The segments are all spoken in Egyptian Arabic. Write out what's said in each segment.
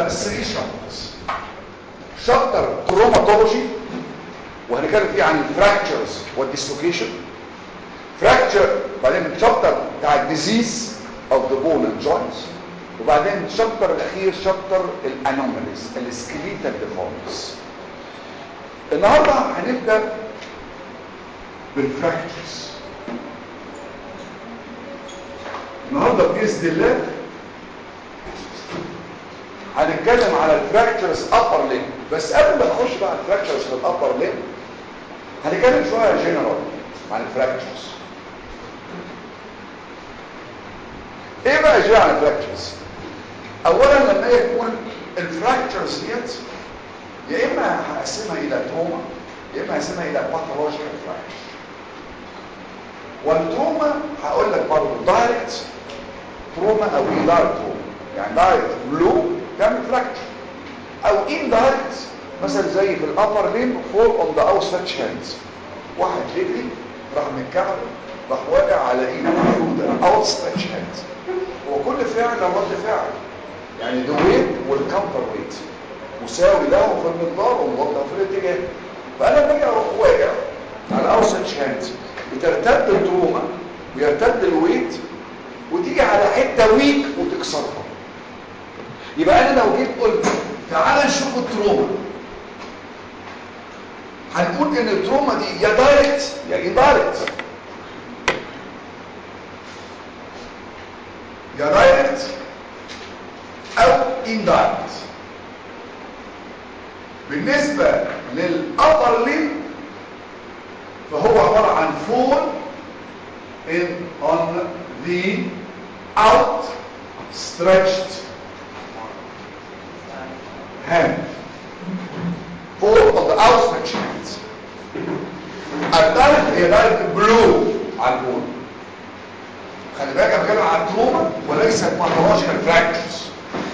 عندنا 3 شابترز شابتر تروماتولوجي وهنتكلم فيه عن الفراكتشرز والديسلوكيشن فراكتشر بعدين الشابتر بتاع الديزيز اوف ذا بون اند جوينتس وبعدين الشابتر الاخير شابتر الانوماليز السكليتال ديفورمز النهارده هنبدا بالفراكتشرز النهارده باذن الله هنتكلم على الفراكتشرز ابر ليم بس قبل ما نخش بقى على الفراكتشرز في الابر ليم هنتكلم شويه جنرال عن الفراكتشرز ايه بقى جاي عن الفراكتشرز اولا لما يكون الفراكتشرز ديت يا اما هقسمها الى تروما يا اما هقسمها الى باثولوجيكال فراكتشر والتروما هقول لك برضه دايركت تروما او ايه دايركت تروما يعني دايركت بلو تعمل فراكتشر او ان دايركت مثلا زي في الابر لين فول اون ذا اوتستريتش هاندز واحد رجلي راح من كعبه راح واقع على ايده مفروده اوتستريتش هاندز هو كل فعل له رد فعل يعني ذا ويت والكاونتر ويت مساوي له في المقدار وموضع في الاتجاه فانا لما اجي اروح واقع على اوتستريتش هاندز بترتد التروما ويرتد الويت وتيجي على حته ويك وتكسرها يبقى انا لو جيت قلت تعال نشوف التروما هنقول ان التروما دي يا دايركت يا اندايركت يا دايركت او اندايركت بالنسبة للأبر لين فهو عبارة عن فول in on the out stretched hand fall on the outstretched hand الدايركت هي دايركت بلو على البول خلي بالك انا بتكلم عن التروما وليس باثولوجيكال فراكتشرز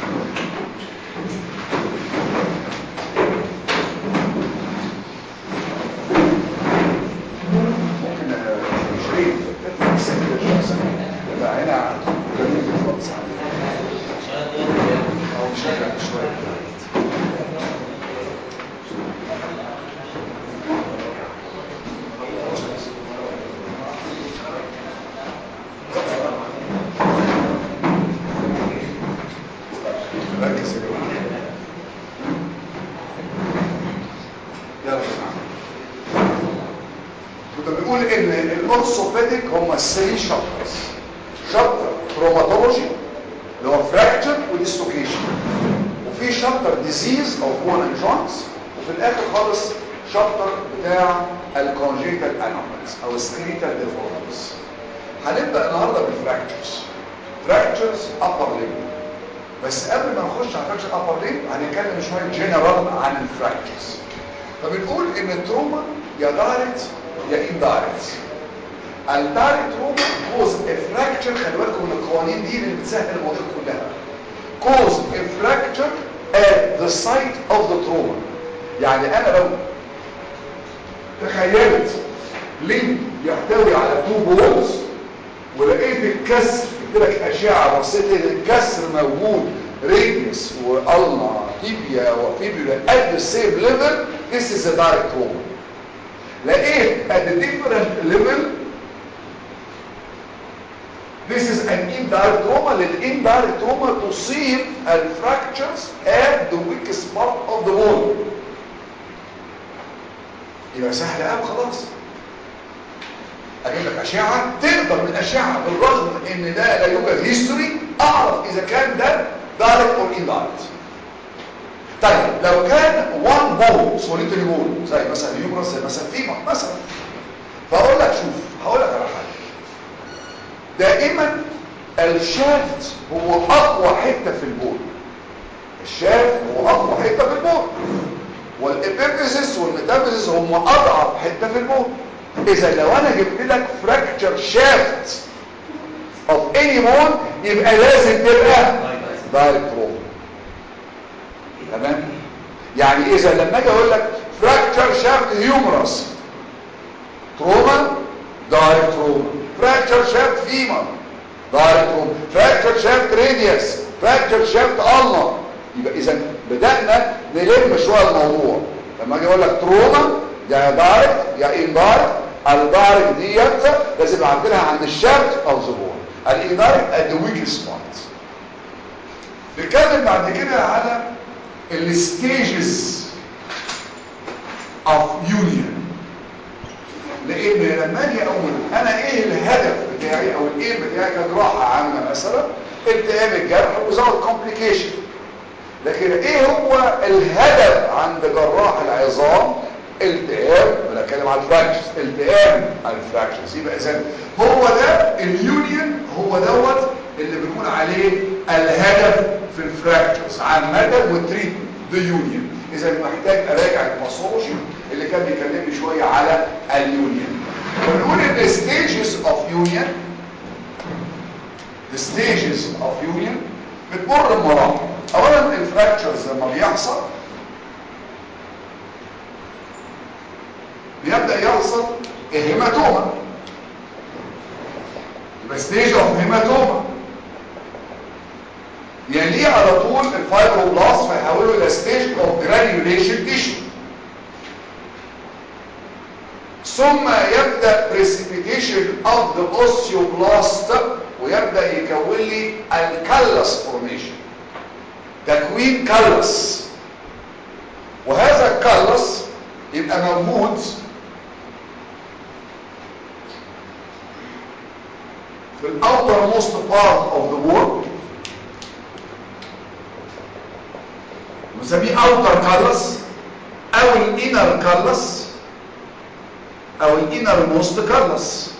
ممكن شريف تطلع سكر شخصا لا هنا جميل خالص او شغل شويه ركز يا جماعه يلا يا جماعه كنا بنقول ان الاورثوبيديك هم 3 شابترز شابتر تروماتولوجي اللي هو فراكتشر وديسلوكيشن وفي شابتر ديزيز او بون اند جوينتس وفي الاخر خالص شابتر بتاع الكونجيتال انوماليز او سكريتال ديفورمز هنبدا النهارده بالفراكتشرز فراكتشرز ابر ليم بس قبل ما نخش على فراكتشر ابر ليم هنتكلم شويه جنرال عن الفراكتشرز فبنقول ان التروما يا دايركت يا اندايركت الدايركت تروما كوز افراكتشر خلي بالكم من القوانين دي اللي بتسهل المواضيع كلها كوز افراكتشر at the site of the trauma يعني انا لو تخيلت لينك يحتوي على تو بولز ولقيت الكسر لك اشعه بصيت الكسر موجود ريديوس والنا تيبيا وفيبيولا at the same level this is a direct trauma لقيت at the different level this is an indirect trauma للindirect trauma تصيب الفراكتشرز at the weakest part of the bone يبقى سهل قوي خلاص اجيب لك اشعه تقدر من الاشعه بالرغم ان ده لا يوجد هيستوري اعرف اذا كان ده دايركت او اندايركت طيب لو كان وان بول سوليتري بول زي مثلا اليومرس زي مثلا فيما مثلا فاقول لك شوف هقول لك على حاجه دائما الشافت هو اقوى حته في البول الشافت هو اقوى حته في البول والابيبيسيس والميتابيسيس هم اضعف حته في البول اذا لو انا جبت لك فراكتشر شافت اوف اني بون يبقى لازم تبقى دايركت روم تمام يعني اذا لما اجي اقول لك فراكتشر شافت هيومرس تروما دايركت روما فراكتشر شافت فيمر دايركت روما فراكتشر شافت راديوس فراكتشر شافت النا يبقى اذا بدانا نلم شويه الموضوع لما اجي اقول لك تروما يا دايركت يا اندايركت الدايركت ديت لازم يبقى عندنا عند الشرط او زبون الاندايركت ات ذا ويك سبوت نتكلم بعد كده على الستيجز اوف يونيون لان لما اجي اقول انا ايه الهدف بتاعي او الايم بتاعي كجراحه عامه مثلا التئام الجرح وزود كومبليكيشن لكن ايه هو الهدف عند جراح العظام التئام انا اتكلم على الفراكشنز التئام الفراكشنز يبقى اذا هو ده اليونيون هو دوت اللي بنقول عليه الهدف في الفراكشنز عامه والتريتمنت ذا يونيون اذا محتاج اراجع الباثولوجي اللي كان بيكلمني شويه على اليونيون ونقول ان stages of union the stages of union بتمر بمراحل اولا الفراكشرز لما بيحصل بيبدا يحصل الهيماتوما يبقى ستيج اوف هيماتوما يليه على طول الفايبروبلاست فيحوله الى ستيج اوف جرانيوليشن تيشو ثم يبدا precipitation of the osteoblast ويبدا يكون لي الكالس فورميشن تكوين كالس وهذا الكالس يبقى موجود في الاوتر موست بارت اوف ذا وول نسميه اوتر كالس او الانر كالس او الانر موست كالس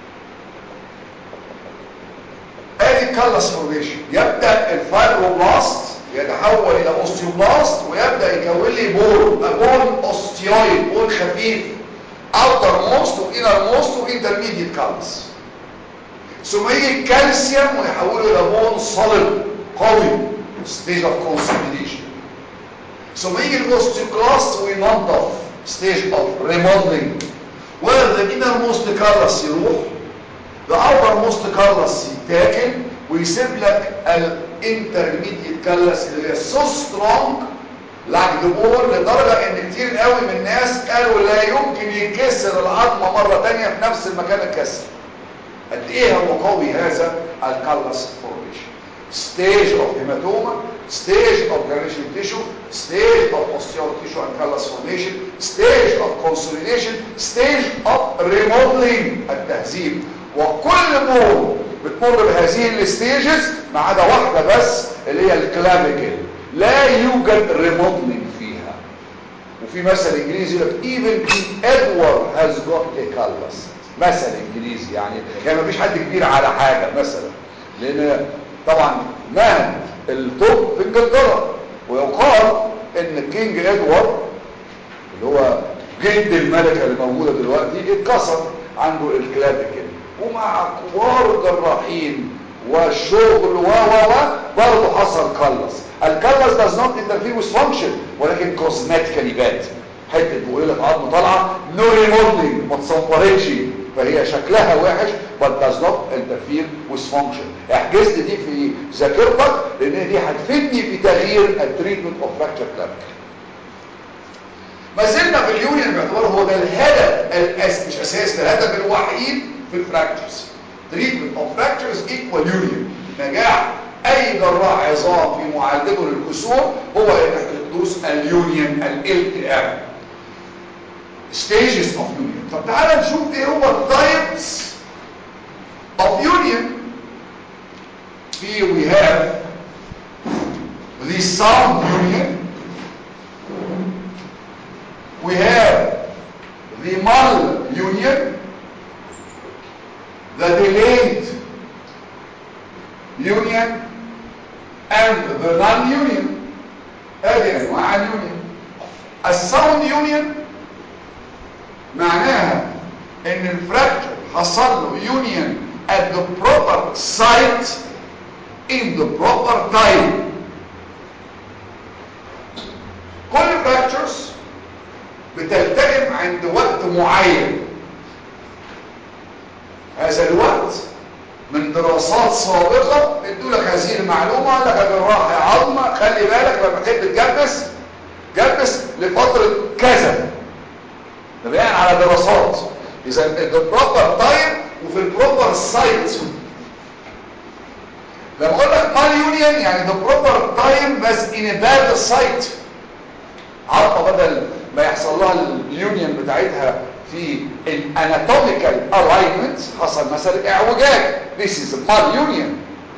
ادي الكالس فورميشن يبدا الفايبروبلاست يتحول الى اوستيوبلاست ويبدا يكون لي بول بول اوستيويد بول خفيف اوتر موست وانر موست وانترميديت كالس ثم يجي الكالسيوم ويحوله الى بول صلب قوي ستيج اوف كونسوليديشن ثم يجي الاوستيوكلاست وينظف ستيج اوف ريموديلنج وذا الانر موست كالس يروح the outermost كالس يتاكل ويسيب لك الانترميديت كالس اللي هي سو سترونج لايك ذا بول لدرجه ان كتير قوي من الناس قالوا لا يمكن يكسر العظمه مره ثانيه في نفس المكان الكسر قد ايه هو قوي هذا الكالس فورميشن stage of hematoma stage of granulation tissue stage of osteoid tissue and callus formation stage of consolidation stage of remodeling التهذيب وكل بول بتمر بهذه الستيجز ما عدا واحده بس اللي هي الكلافيكل لا يوجد ريموديلنج فيها وفي مثل انجليزي يقول لك even Edward has got a callus مثل انجليزي يعني يعني ما فيش حد كبير على حاجه مثلا لان طبعا مهد الطب في انجلترا ويقال ان كينج ادوارد اللي هو جد الملكه اللي موجوده دلوقتي اتكسر عنده الكلافيكل ومع كبار الجراحين والشغل و و و برضه حصل كلس الكلس does not interfere with function ولكن كوزماتيكالي باد حته بقول لك عظم طالعه نو ريموديلنج ما تصنفرتش فهي شكلها وحش but does not interfere with function احجزت دي في ذاكرتك لان دي هتفيدني في تغيير التريتمنت اوف فراكشر كلافيكل ما زلنا في اليونيون باعتباره هو ده الهدف الأس... مش اساس ده الهدف الوحيد في الفراكشرز تريتمنت اوف فراكشرز ايكوال يونيون نجاح اي جراح عظام في معالجته للكسور هو انك تدوس اليونيون الالتئام stages of union طب تعالى نشوف ايه هو التايبس of union here we have the sound union we have the mal union the delayed union and the non-union هذه انواع اليونيون الساوند يونيون معناها ان الفراكتشر حصل له يونيون at the proper site in the proper time كل fractures بتلتئم عند وقت معين هذا الوقت من دراسات سابقة ادوا لك هذه المعلومة قال لك يا جراح يا عظمة خلي بالك لما تحب تجبس جبس لفترة كذا ده بناء على دراسات اذا البروبر تايم وفي البروبر سايت لما اقول لك مال يونيون يعني the proper time بس in a bad site عطى بدل ما يحصل لها اليونيون بتاعتها في الاناتوميكال الاينمنت حصل مثلا اعوجاج this is mal union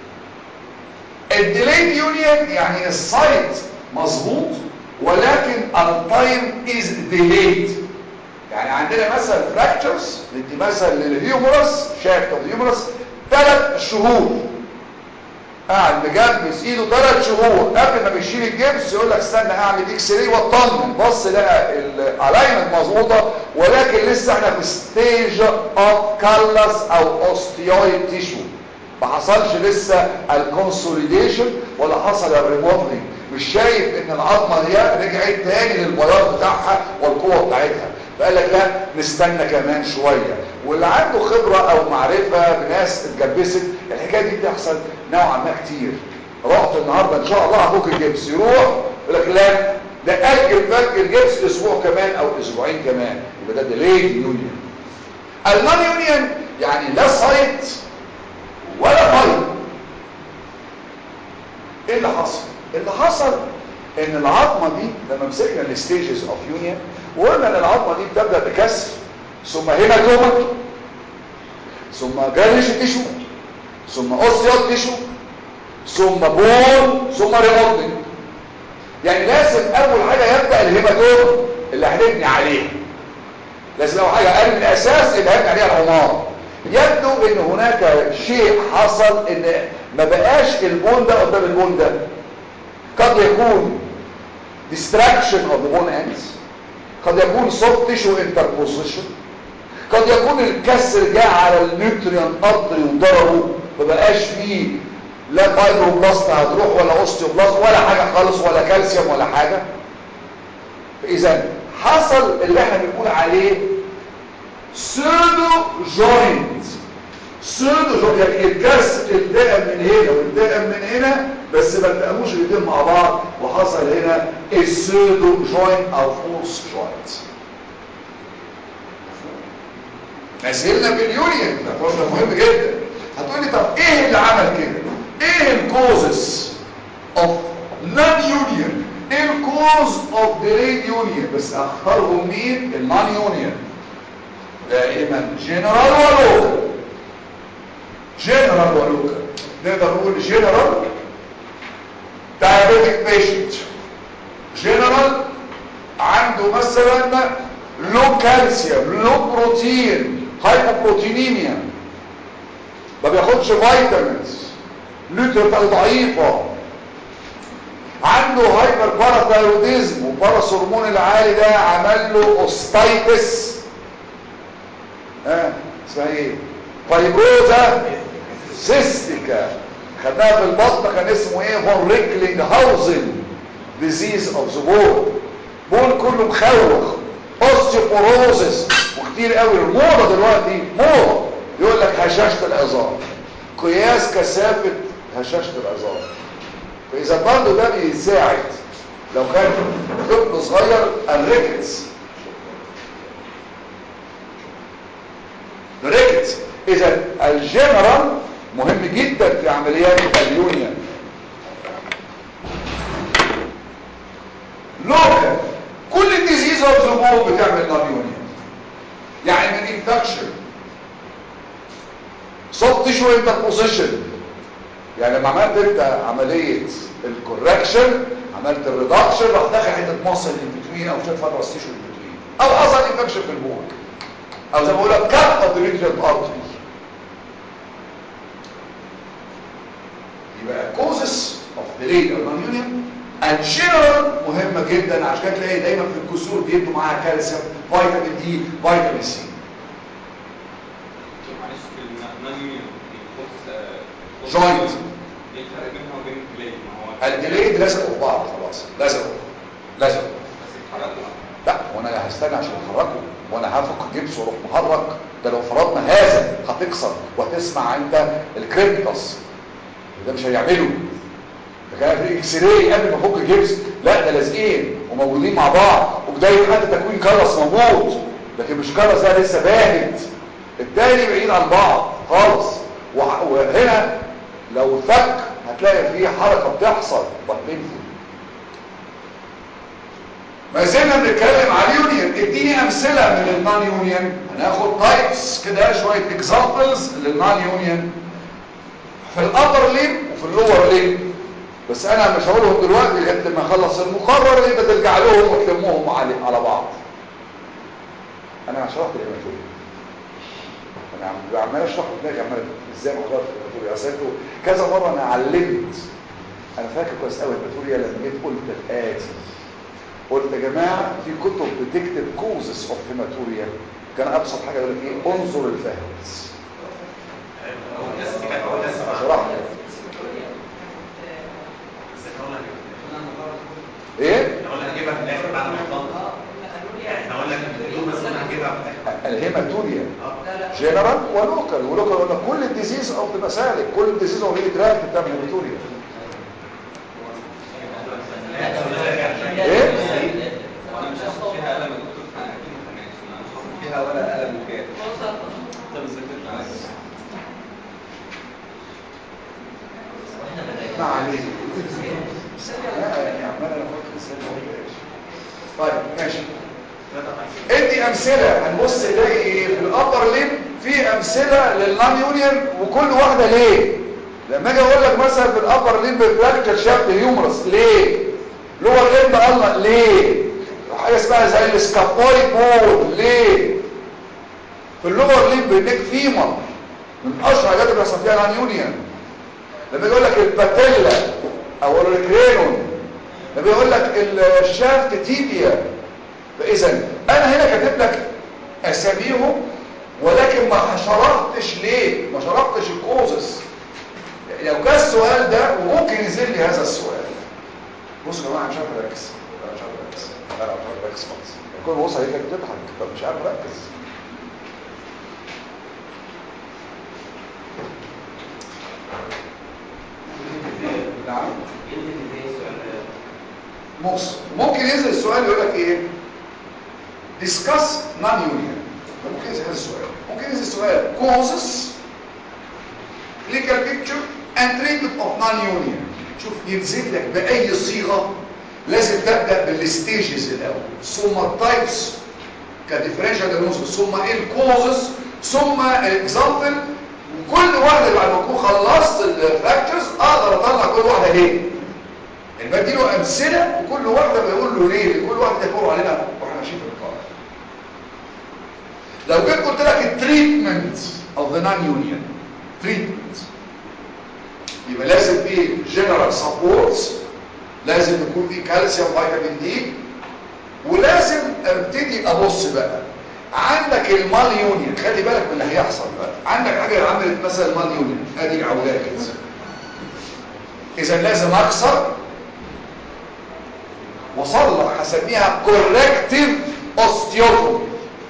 الديليد يونيون يعني السايت مظبوط ولكن التايم از delayed يعني عندنا مثلا فراكتشرز ندي مثلا للهيومرس شافت اوف الهيومرس ثلاث شهور قاعد مجبس ايده ثلاث شهور قبل ما بيشيل الجبس يقول لك استنى اعمل اكس راي واطمن بص لقى الالاينمنت مظبوطه ولكن لسه احنا في ستيج اوف كالس او اوستيويد تيشو ما حصلش لسه الكونسوليديشن ولا حصل الريموفلينج مش شايف ان العظمه دي رجعت تاني للبياض بتاعها والقوه بتاعتها فقال لك لا نستنى كمان شويه واللي عنده خبره او معرفه بناس اتجبست الحكايه دي بتحصل نوعا ما كتير رحت النهارده ان شاء الله هفك الجبس يروح يقول لك لا ده اجل فك الجبس اسبوع كمان او اسبوعين كمان يبقى ده ديليد يونيون النون يونيون يعني لا سايت ولا فايت ايه اللي حصل اللي حصل ان العظمه دي لما مسكنا الستيجز اوف يونيون وقلنا ان العظمه دي بتبدا بكسر ثم هيماتوما ثم جريش تيشو ثم اوستيوت تيشو ثم بون ثم ريموتنج يعني لازم اول حاجه يبدا الهيماتوما اللي هنبني عليها لازم اول حاجه قال الاساس اللي هنبني عليها العمار يبدو ان هناك شيء حصل ان ما بقاش البون ده قدام البون ده قد يكون distraction of the bone ends قد يكون soft tissue interposition قد يكون الكسر جاء على النيوتريان ارتري وضربه ما بقاش فيه لا فايبروبلاست هتروح ولا اوستيوبلاست ولا حاجه خالص ولا كالسيوم ولا حاجه اذا حصل اللي احنا بنقول عليه سودو جوينت سودو جوينت يعني الكسر التئم من هنا والتئم من هنا بس ما التقموش الاثنين مع بعض وحصل هنا السودو جوينت او فورس جوينت ما زلنا في اليونيون ده بروبلم مهم جدا هتقول لي طب ايه اللي عمل كده ايه الكوزز اوف نون يونيون ايه الكوز اوف ديليد يونيون بس اختارهم مين النون يونيون دائما جنرال ولوكال جنرال ولوكال نقدر نقول جنرال diabetic patient جنرال عنده مثلا لو كالسيوم لو بروتين هايبوبروتينيميا ما بياخدش فيتامينز نيوتر بتاعته ضعيفه عنده هايبر باراثايروديزم وباراث هرمون العالي ده عمل له اوستايتس ها آه. اسمها ايه فايبروزا سيستيكا خدناها في البطن كان اسمه ايه فون ريكلينج هاوزن ديزيز اوف ذا بول بول كله مخوخ اوستيوبوروزس وكتير قوي الموضه دلوقتي موضه يقول لك هشاشه العظام قياس كثافه هشاشه العظام فاذا برضه ده بيساعد لو كان طفل صغير الريكتس الريكتس اذا الجنرال مهم جدا في عمليات اليونيون لوكال كل ديزيز اوف ذا بون بتعمل نون يعني من انفكشن سوفت تيشو انتربوزيشن يعني لما عملت انت عمليه الكوركشن عملت الريدكشن راح داخل حته مصل ان بتوين او شويه فايبرس تيشو ان بتوين او حصل انفكشن في البون او زي ما بقول لك كات اوف ذا نيوترينت ارتري يبقى كوزس اوف ديليد او نون يونيون الجنرال مهمه جدا عشان كده تلاقي دايما في الكسور بيدوا معاها كالسيوم فيتامين دي فيتامين سي معلش في النون يونيون جوينت ايه الفرق بينها وبين الديلي ما هو الديليد لزقوا في بعض خلاص لزقوا لزقوا بس اتحركوا لا وانا هستنى عشان احركه وانا هفك الجبس واروح محرك ده لو فرضنا هذا هتكسر وهتسمع انت الكريبتس ده مش هيعمله ده كان في اكس راي قبل ما فك جبس لا ده لازقين وموجودين مع بعض وبدايه حتى تكوين كرس موجود لكن مش كرس ده لسه باهت التاني بعيد عن بعض خالص وح- وهنا لو فك هتلاقي فيه حركه بتحصل بتنفذ ما زلنا بنتكلم على اليونيون اديني امثله من النون يونيون هناخد تايبس كده شويه اكزامبلز للنون يونيون في الابر ليم وفي اللور ليم بس انا مش هقولهم دلوقتي لغايه لما اخلص المقرر يبقى ترجع لهم وتلمهم على على بعض انا شرحت الهيماتوريا انا عم- عمال اشرح دماغي عمال ازاي محضرت الهيماتوريا اصل انتوا كذا مره انا علمت انا فاكر كويس قوي الهيماتوريا لما جيت قلت الاتي قلت يا جماعه في كتب بتكتب كوزس اوف هيماتوريا كان ابسط حاجه يقول لك ايه انظر الفهرس شرحت ايه الهيماتوريا جنرال ولوكال ولوكال قلنا كل الديزيز اوف ذا مسالك كل الديزيز اوف ذا تراكت بتاع الهيماتوريا ايه وانا مش هاخد فيها قلم يا دكتور فانا اكيد ما فهمتش انا مش هاخد فيها ولا قلم وكاب طب ذاكرت عايز ما عليه لا يعني عمال انا افكر ازاي ما قلتهاش. طيب ماشي ادي امثله هنبص نلاقي ايه في الابر ليم في امثله للنون يونيون وكل واحده ليه لما اجي اقول لك مثلا في الابر ليم بفراكتشر شافت هيومرس ليه لور اند الله ليه حاجه اسمها زي السكابويد بول ليه في اللور ليم بيديك فيمر من اشهر الحاجات اللي بيحصل فيها نون يونيون لما يقول لك الباتيلا او الكرينون لما يقول لك الشافت تيبيا فاذا انا هنا كاتب لك اساميهم ولكن ما شرحتش ليه ما شرحتش الكوزس لو جه السؤال ده وممكن ينزل لي هذا السؤال بصوا يا جماعه مش عارف اركز لا مش عارف اركز لا لا مش عارف اركز خالص يكون بص عليك بتضحك طب مش عارف اركز نعم بص ممكن ينزل السؤال يقول لك ايه discuss non-union ده ممكن ينزل هذا السؤال ممكن ينزل السؤال causes clinical picture and treatment of non-union شوف ينزل لك بأي صيغة لازم تبدأ بالستيجز الأول ثم التايبس كديفرنشال diagnosis ثم الكوزز ثم الاكزامبل وكل واحدة بعد ما اكون خلصت الفاكتورز اقدر اطلع كل واحدة ليه يعني بديله امثله وكل واحده بيقول له ليه كل واحده يقول علينا واحنا ماشيين في القاعده لو جيت قلت لك التريتمنت اوف ذا نون يونيون تريتمنت يبقى لازم ايه جنرال سبورتس لازم يكون في كالسيوم فيتامين دي ولازم ابتدي ابص بقى عندك المال يونيون خلي بالك من اللي هيحصل بقى عندك حاجه عملت مثلا المال يونيون ادي عولاه كده اذا لازم اكسر وصلح هسميها كوركتيف اوستيوتومي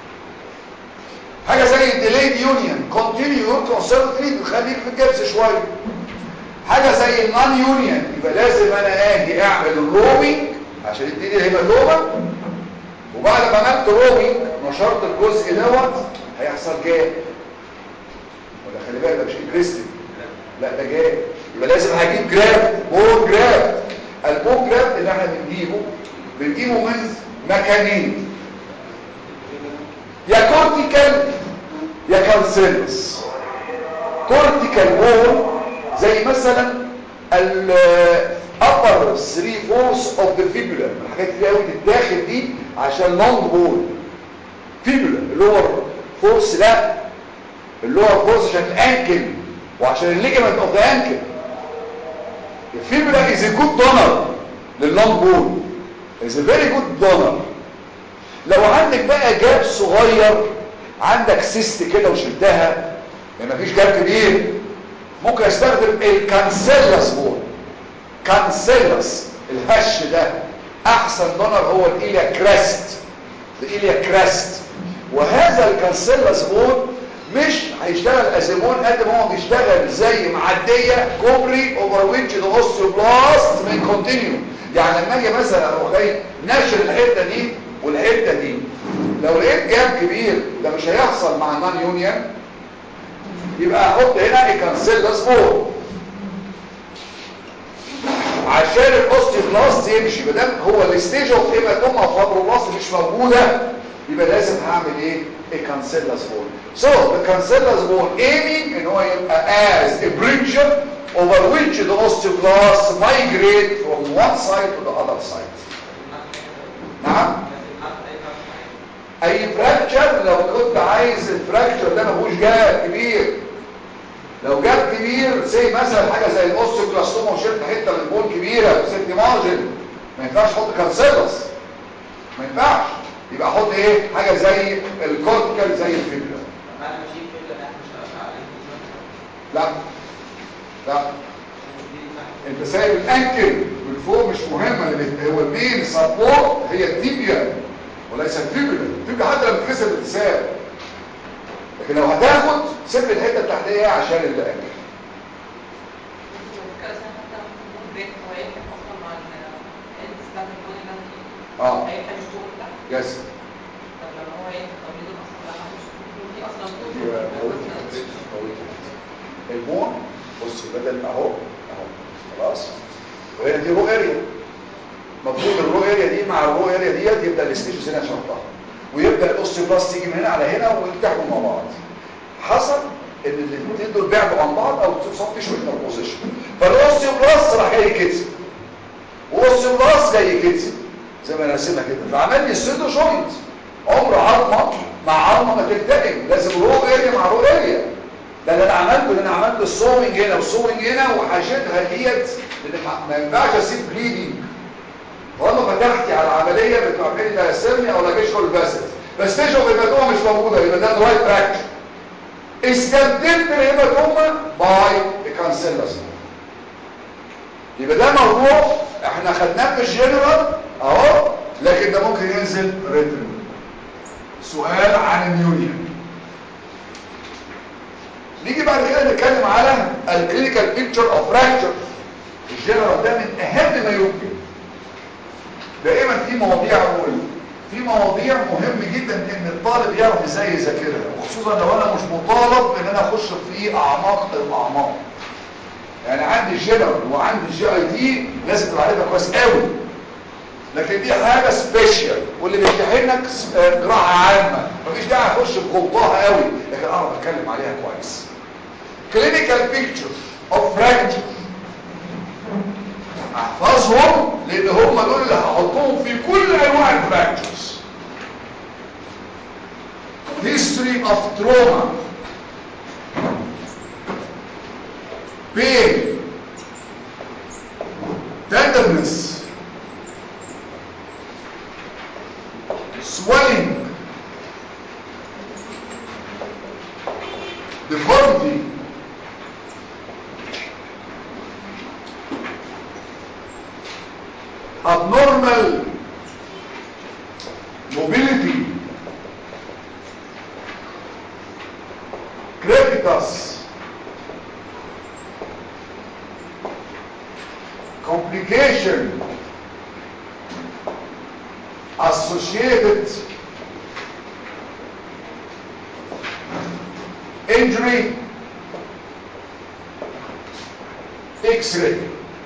حاجه زي الديليد يونيون كونتينيو كونسرفتيف خليك في الجبس شويه حاجه زي النون يونيون يبقى لازم انا اجي اعمل الرومينج عشان يديني الهيماتوما وبعد ما عملت رومينج نشرت الجزء دوت هيحصل جاب ولا خلي بالك ده مش انجريستنج لا ده جاب يبقى لازم هجيب جراف بون جراف البون جراف اللي احنا بنجيبه بنجيبه من مكانين يا كورتيكال يا كانسيلس كورتيكال بون زي مثلا ال upper 3 fourths of the fibula الحاجات اللي قوي تتاخد دي عشان لونج بول فيبولا اللور فورس لا اللور فورس عشان الانكل وعشان الليجمنت اوف ذا انكل الفيبولا از ا جود دونر لللونج بول از ا فيري جود دونر لو عندك بقى جاب صغير عندك سيست كده وشلتها يعني مفيش جاب كبير ممكن استخدم الكانسيلاس بول كانسيلاس الهش ده احسن دونر هو الايليا كريست الايليا كريست وهذا الكانسيلاس بول مش هيشتغل ازيمون قد ما هو بيشتغل زي معديه كوبري اوفر ويتش ذا اوستيوبلاست من كونتينيو يعني لما اجي مثلا اروح جاي ناشر الحته دي والحته دي لو لقيت جاب كبير ده مش هيحصل مع النون يونيون يبقى احط هنا الكانسيلاس بول عشان الاوستيوبلاست يمشي ما دام هو الستيج اوف هيماتوما فابروبلاست مش موجوده يبقى لازم هعمل ايه الكانسيلاس بول so the cancellous bone aiming ان هو يبقى as a bridge over which the osteoblasts migrate from one side to the other side نعم اي فراكشر لو كنت عايز الفراكشر ده ما فيهوش جاب كبير لو جاب كبير زي مثلا حاجه زي الاوستيوكلاستوما وشلت حته من البون كبيره وسبت مارجن ما ينفعش احط كانسيلس ما ينفعش يبقى احط ايه حاجه زي الكورتيكال زي الفيبرا بعد ما اشيل كده ده مش هقطع عليه لا لا انت سايب الانكل من فوق مش مهمه لان هو المين سبورت هي التيبيا وليس الفيبرا الفيبرا حتى لما تكسر بتتساب لكن لو هتاخد سيب الحته التحتيه عشان الانكل اه يس البون بص بدل اهو اهو خلاص وهنا دي رو اريا المفروض الرو اريا دي مع الرو اريا ديت يبدا الاستيجوس هنا شرطها ويبدا الاوستيوبلاست تيجي من هنا على هنا ويلتحموا مع بعض حصل ان الاثنين دول بعدوا عن بعض او صفي شويه بوزيشن فالاوستيوبلاست راح جاي كده والاوستيوبلاست جاي كده زي ما انا راسمها كده فعمل لي السيدو جوينت عمر عظمه مع عظمه ما تلتئم لازم رو اريا مع رو اريا ده اللي انا عملته اللي انا عملت السوينج هنا والسوينج هنا وحشيتها ديت لان ما ينفعش اسيب بليدنج طالما فتحتي على العمليه بتعملي تيسرني او لاجيشال فاسد بس تشوف الهيماتوما مش موجوده يبقى ده رايت فراكشر استبدلت الهيماتوما باي الكانسيلاس يبقى ده موضوع احنا خدناه في الجنرال اهو لكن ده ممكن ينزل ريتن سؤال عن النيونيون نيجي بعد كده نتكلم على الكلينيكال بيكتشر اوف فراكشر الجنرال ده من اهم ما يمكن دائما في مواضيع اقول في مواضيع مهم جدا ان الطالب يعرف ازاي يذاكرها وخصوصا لو انا مش مطالب ان انا اخش في اعماق الاعماق يعني عندي الجنرال وعندي الجي اي دي لازم تبقى عارفها كويس قوي لكن دي حاجه سبيشال واللي بيمتحنك جراحه عامه مفيش داعي اخش بغلطها قوي لكن اعرف اتكلم عليها كويس كلينيكال بيكتشر اوف فراكتشر احفظهم لان هم دول اللي هحطهم في كل انواع الفراكتشرز history of trauma pain tenderness swelling deformity abnormal mobility crepitus complication associated injury x-ray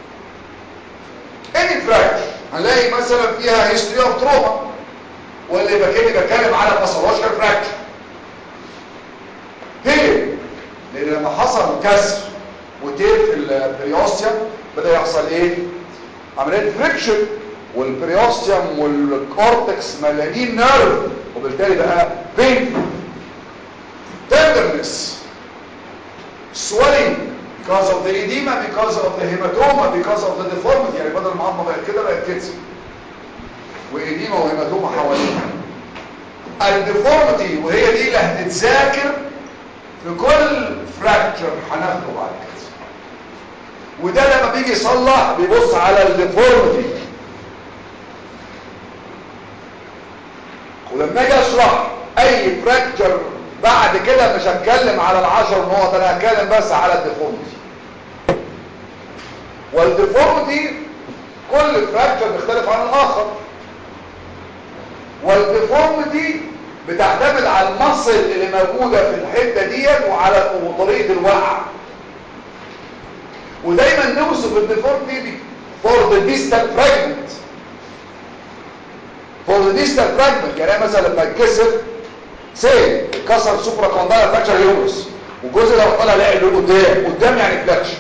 any fracture هنلاقي مثلا فيها history of trauma واللي بكني بتكلم على pathological fracture ليه؟ لان لما حصل كسر وتير في البريوستيوم بدا يحصل ايه عمليه فريكشن والبريوستيوم والكورتكس مليانين نيرف وبالتالي بقى بين tenderness swelling because of the edema because of the hematoma because of the deformity يعني بدل ما عظمه بقت كده بقت كده وإديمة وهيماتوما حواليها الديفورميتي وهي دي اللي هتتذاكر في كل فراكتشر هناخده بعد كده وده لما بيجي يصلح بيبص على الديفورميتي ولما اجي اشرح اي فراكتشر بعد كده مش هتكلم على العشر نقط انا هتكلم بس على الديفورميتي والديفورميتي كل فراكشر بيختلف عن الاخر والديفورميتي بتعتمد على المصل اللي موجوده في الحته ديت وعلى وطريقه الوقع ودايما نوصف الديفورميتي for the distal fragment for the distal fragment يعني مثلا لما يتكسر سيل اتكسر سوبرا كوندايل فراكشر هيومرس والجزء ده طالع لاقي له قدام قدام يعني فلاكشن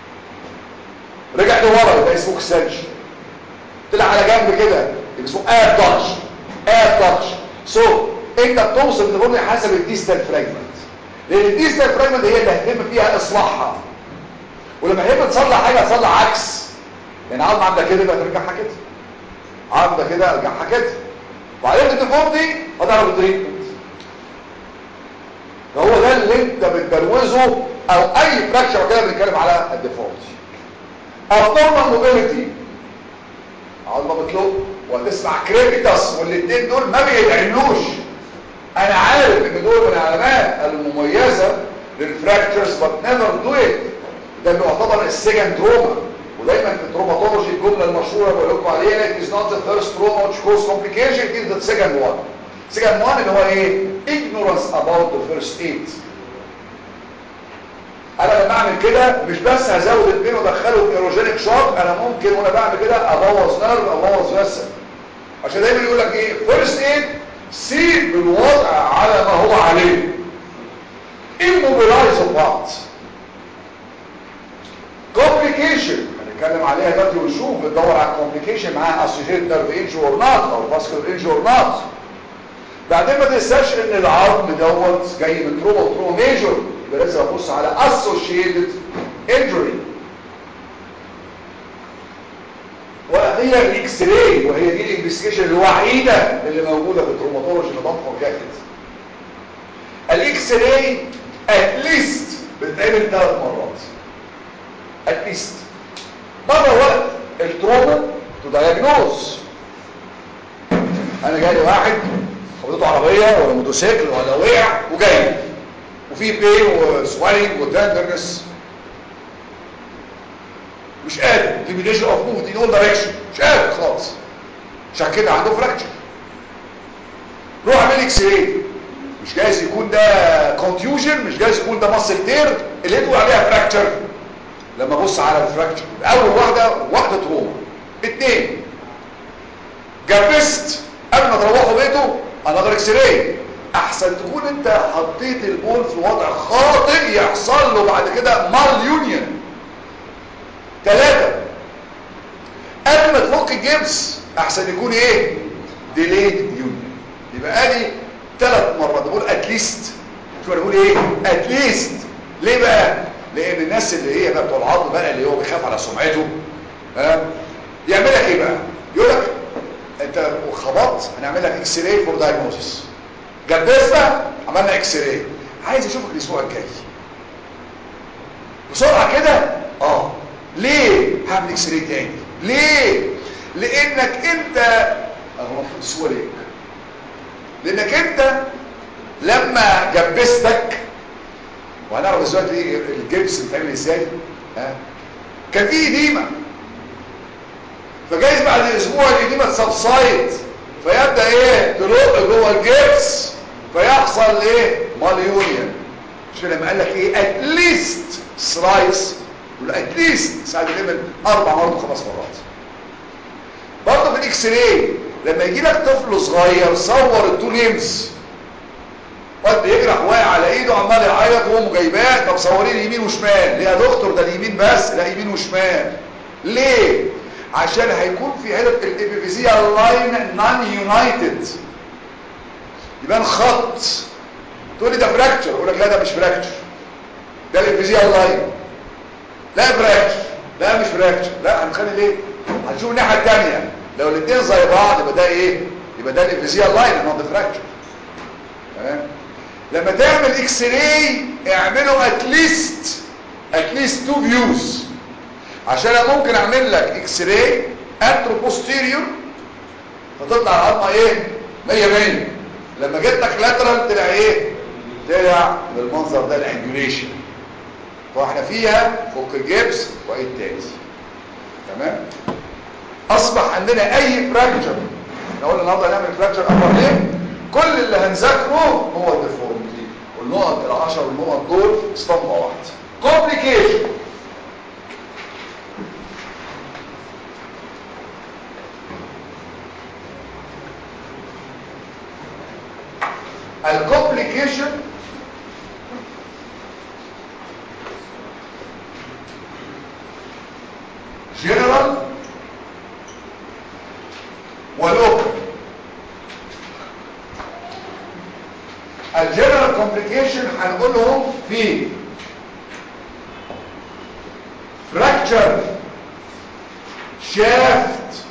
رجع لورا يبقى اسمه اكستنشن طلع على جنب كده يبقى اسمه اب تاتش اب تاتش سو انت بتوصل الديفورميتي حسب الديستال فراجمنت لان الديستال فراجمنت هي اللي هتتم فيها اصلاحها ولما تحب تصلح حاجه تصلح عكس يعني عظمه عامله كده يبقى ترجعها كده عامله كده ارجعها كده وبعدين الديفورميتي هتعرف التريتمنت فهو ده اللي انت بتبروزه او اي فراكشر كده بنتكلم على الديفورميتي abnormal mobility عظمه بتلق وتسمع كريبيتاس والاثنين دول ما بيتعملوش انا عارف ان دول من العلامات المميزه للفراكتشرز بس نيفر دو ات ده بيعتبر السكند تروما ودايما في التروماتولوجي الجمله المشهوره بقول لكم عليها it is not the first trauma which cause complication it is the second one second one اللي هو ايه ignorance about the first aid انا لما اعمل كده مش بس هزود البين وادخله في نيروجينيك شوك انا ممكن وانا بعمل كده ابوظ نيرف ابوظ فيسل عشان دايما يقول لك ايه فيرست ايد سيب الوضع على ما هو عليه immobilize بعض complication هنتكلم عليها دلوقتي ونشوف بندور على complication معاها associated nerve injury or not او vascular injury or not بعدين ما تنساش ان العظم دوت جاي من تروما وتروما ميجور يبقى لازم ابص على associated injury واخيرا الاكس راي وهي دي الانفستيجيشن الوحيده اللي موجوده في التروماتولوجي نظام جاهز الاكس راي اتليست بتتعمل ثلاث مرات اتليست مره وقت التروما تو دايجنوز انا جالي واحد خبطته عربيه ولا موتوسيكل ولا وقع وجاي وفي بين وسواينج وتندرنس مش قادر ليميتيشن اوف موفمنت ان اول دايركشن مش قادر خالص عشان كده عنده فراكشر روح اعمل اكس راي مش جايز يكون ده كونتيوجن مش جايز يكون ده ماسل تير اللي تقول عليها فراكشر لما ابص على الفراكشر اول واحده واحده تروما اثنين جبست قبل ما تروحوا بيته انظر اكس راي احسن تكون انت حطيت البول في وضع خاطئ يحصل له بعد كده مال يونيون ثلاثة قبل ما تفك الجبس احسن يكون ايه ديليد يونيون يبقى ادي ثلاث مرات بقول اتليست شو انا بقول ايه اتليست ليه بقى لان الناس اللي هي بقى بتوع العظم بقى اللي هو بيخاف على سمعته ها يعمل لك ايه بقى يقول لك انت خبطت هنعمل لك اكس راي فور دايجنوستس جبسنا عملنا اكس راي عايز اشوفك الاسبوع الجاي بسرعه كده اه ليه هعمل اكس راي تاني ليه لانك انت اهو المفروض السؤال ليك لانك انت لما جبستك وهنعرف دلوقتي الجبس بيتعمل ازاي ها كان في اديمه فجايز بعد اسبوع الاديمه تسبسايد فيبدا ايه تلق جوه الجبس فيحصل ايه ماليونيا عشان لما قال لك ايه اتليست سلايس يقول اتليست ساعات دايما اربع مرات وخمس مرات برضه في الاكس راي لما يجي لك طفل صغير صور التو ليمز وقت بيجرح واقع على ايده عمال يعيط وامه جايباه طب صوريه يمين وشمال ليه يا دكتور ده اليمين بس لا يمين وشمال ليه عشان هيكون في حته الابيفيزيال لاين نون يونايتد يبان خط تقول لي ده فراكتشر اقول لك لا ده مش فراكتشر ده الابيفيزيال لاين لا فراكتشر لا مش فراكتشر لا هنخلي ليه هنشوف الناحيه الثانيه لو الاثنين زي بعض يبقى ده ايه يبقى ده الابيفيزيال لاين نوت فراكتشر تمام لما تعمل اكس راي اعمله اتليست اتليست تو فيوز عشان انا ممكن اعمل لك اكس راي انترو بوستيريور فتطلع العظمه ايه 100 100 لما جيت لك لاترال طلع ايه طلع بالمنظر ده الانجوليشن فاحنا فيها فك الجبس وايه تاني تمام اصبح عندنا اي فراكشر احنا قلنا النهارده هنعمل فراكشر ابر ليه كل اللي هنذاكره هو الديفورميتي والنقط العشر النقط دول اسطمبه واحده كومبليكيشن الكومبليكيشن جنرال ولوكال الجنرال كومبليكيشن هنقولهم في فراكتشر شافت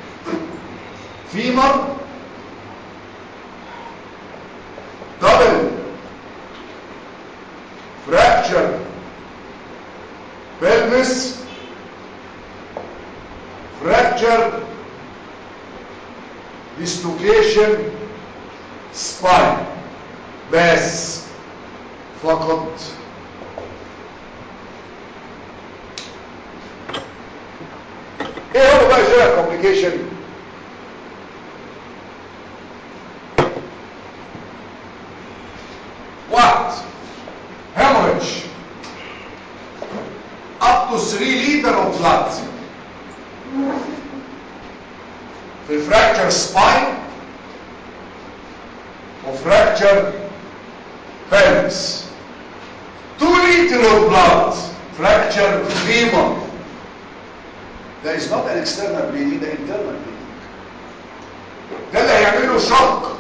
فيمر دبل فراكتشر pelvis fracture dislocation spine بس فقط ايه هو بقى جرى كومبليكيشن واحد hemorrhage up to 3 liter of blood في fracture spine وفراكتشر pelvis 2 liter of blood fracture femur that is not an external bleeding ده internal bleeding ده اللي هيعمل له شق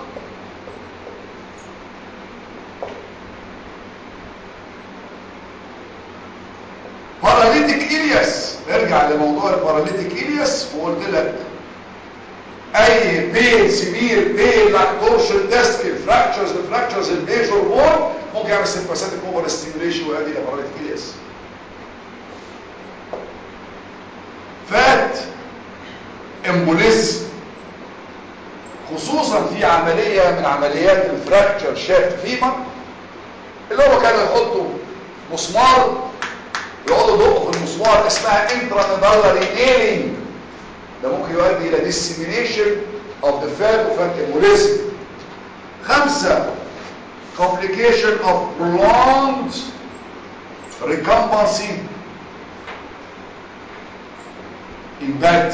باراليتيك إلياس نرجع لموضوع الباراليتيك إلياس وقلت لك اي بين سبير بين لاك تورشن ديسك فراكتشرز الفراكتشرز الميجور بون ممكن يعمل سيمباثيك اوفر ستيميوليشن ويؤدي الى باراليتيك إلياس فات امبوليزم خصوصا في عملية من عمليات الفراكتشر شافت فيما اللي هو كانوا يحطوا مسمار يقعدوا يدقوا في المسمار اسمها انتراميدالري نيلينج ده ممكن يؤدي الى dissemination of the fat of fat embolism خمسة complication of prolonged recumbency in bed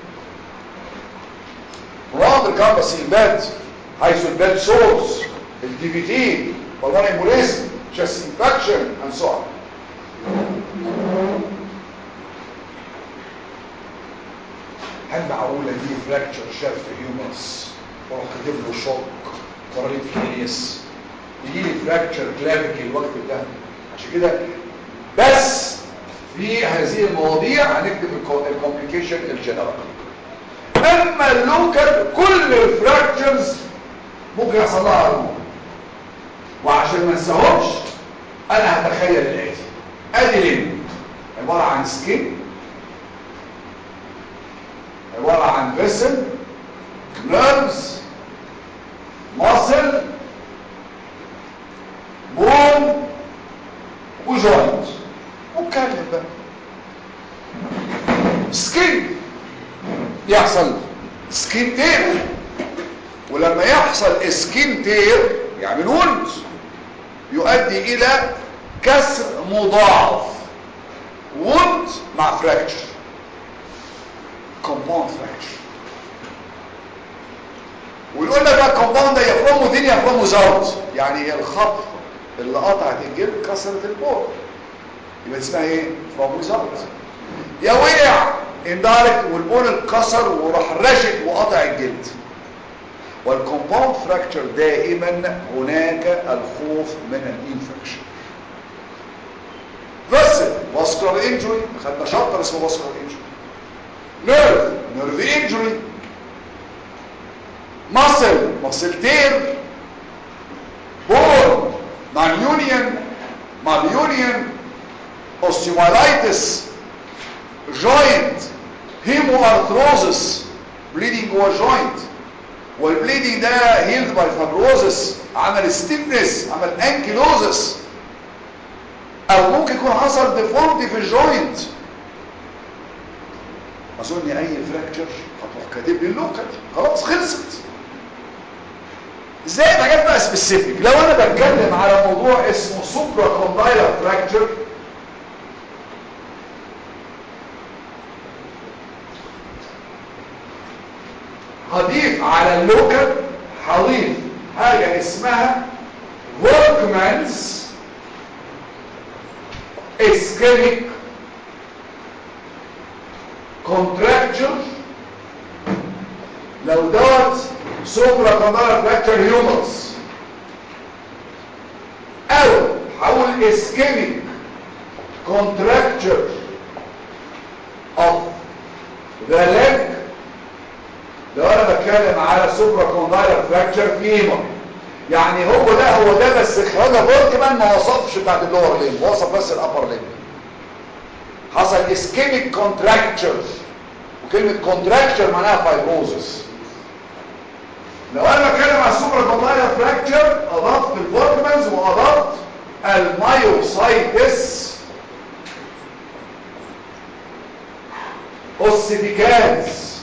prolonged recumbency in bed حيث البed sores الدي pulmonary embolism chest infection and so on هل معقولة دي فراكتشر شاف في هيومنس واروح كاتب له شوك قرارين فينيس يجي لي فراكتشر كلافيكال وقت ده عشان كده بس في هذه المواضيع هنكتب الكومبليكيشن الجنرال اما اللوكال كل الفراكتشرز ممكن يحصل لها هرمون وعشان ما انساهمش انا هتخيل الاتي ادي لين عباره عن سكين عبارة عن vessel nerves muscle bone وجوينت واتكلم بقى سكين يحصل سكين تير ولما يحصل سكين تير يعمل وند يؤدي الى كسر مضاعف وند مع فراكتشر compound fracture ويقول لك بقى الكومباوند ده يفرمه دين يفرمه زوت يعني الخط اللي قطعت الجلد كسرت البور يبقى اسمها ايه فرمه زوت يا وقع اندارك والبون اتكسر وراح راشق وقطع الجلد والكومباوند فراكتشر دائما هناك الخوف من الانفكشن فاسل فاسكولار انجري خدنا شابتر اسمه فاسكولار انجري nerve nerve injury muscle muscle tear bone malunion malunion osteomyelitis joint hemoarthrosis bleeding جوه joint والبليدنج ده هيلد باي فابروزس عمل ستيفنس عمل انكيلوزس او ممكن يكون حصل ديفورمتي في الجوينت اظن اي فراكتشر هتروح كاتب لي اللوكال خلاص خلصت ازاي حاجات بقى سبيسيفيك لو انا بتكلم على موضوع اسمه سوبرا كوندايلر فراكتشر هضيف على اللوكال هضيف حاجه اسمها workman's ischemic contracture لو دوت سوبرا كوندايلر فراكتشر هيومرس او حول اسكيميك contracture of the leg لو انا بتكلم على سوبرا كوندايلر فراكتشر فيمر يعني هو ده هو ده بس حاجه فولت كمان ما وصفش بتاعت اللور لين وصف بس الابر لين حصل اسكيميك كونتراكتشر وكلمه كونتراكتشر معناها فايبروزس لو انا بتكلم على السوبرا كوندايلر فراكتشر اضفت الفوركمانز واضفت المايوسايتس اوسيفيكانز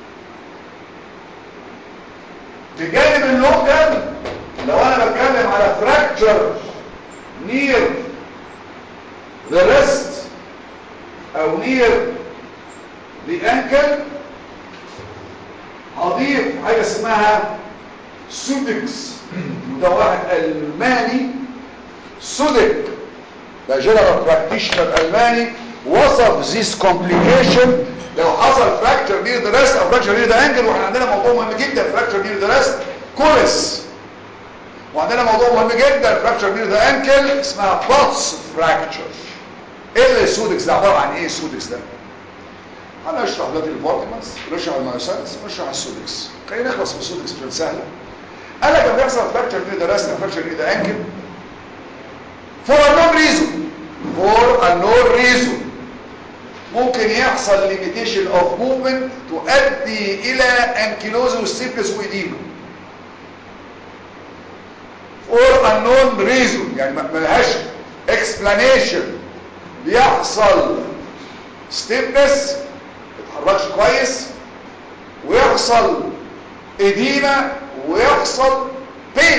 بجانب اللوكال لو انا بتكلم على فراكتشر نير ذا ريست او نير ذا انكل هضيف حاجه اسمها سودكس وده واحد الماني سودك ده جنرال براكتيشنر الماني وصف ذيس كومبليكيشن لو حصل فراكتشر نير ذا ريست او فراكتشر نير ذا انكل واحنا عندنا موضوع مهم جدا فراكتشر نير ذا ريست كولس وعندنا موضوع مهم جدا فراكتشر نير ذا انكل اسمها بوتس فراكتشر ايه السودكس ده عباره عن ايه السودكس ده هنشرح دلوقتي الفورتمانس ونشرح المايوسايتس ونشرح السودكس خلينا نخلص من السودكس عشان سهله قال لك لما يحصل فراكتشر نير ذا ريست او فراكتشر نير ذا انكل for a known reason for a known reason ممكن يحصل limitation of movement تؤدي الى انكيلوز وستيفنس وإديمة for unknown reason يعني ما لهاش explanation بيحصل stiffness ما يتحركش كويس ويحصل إديمة ويحصل pain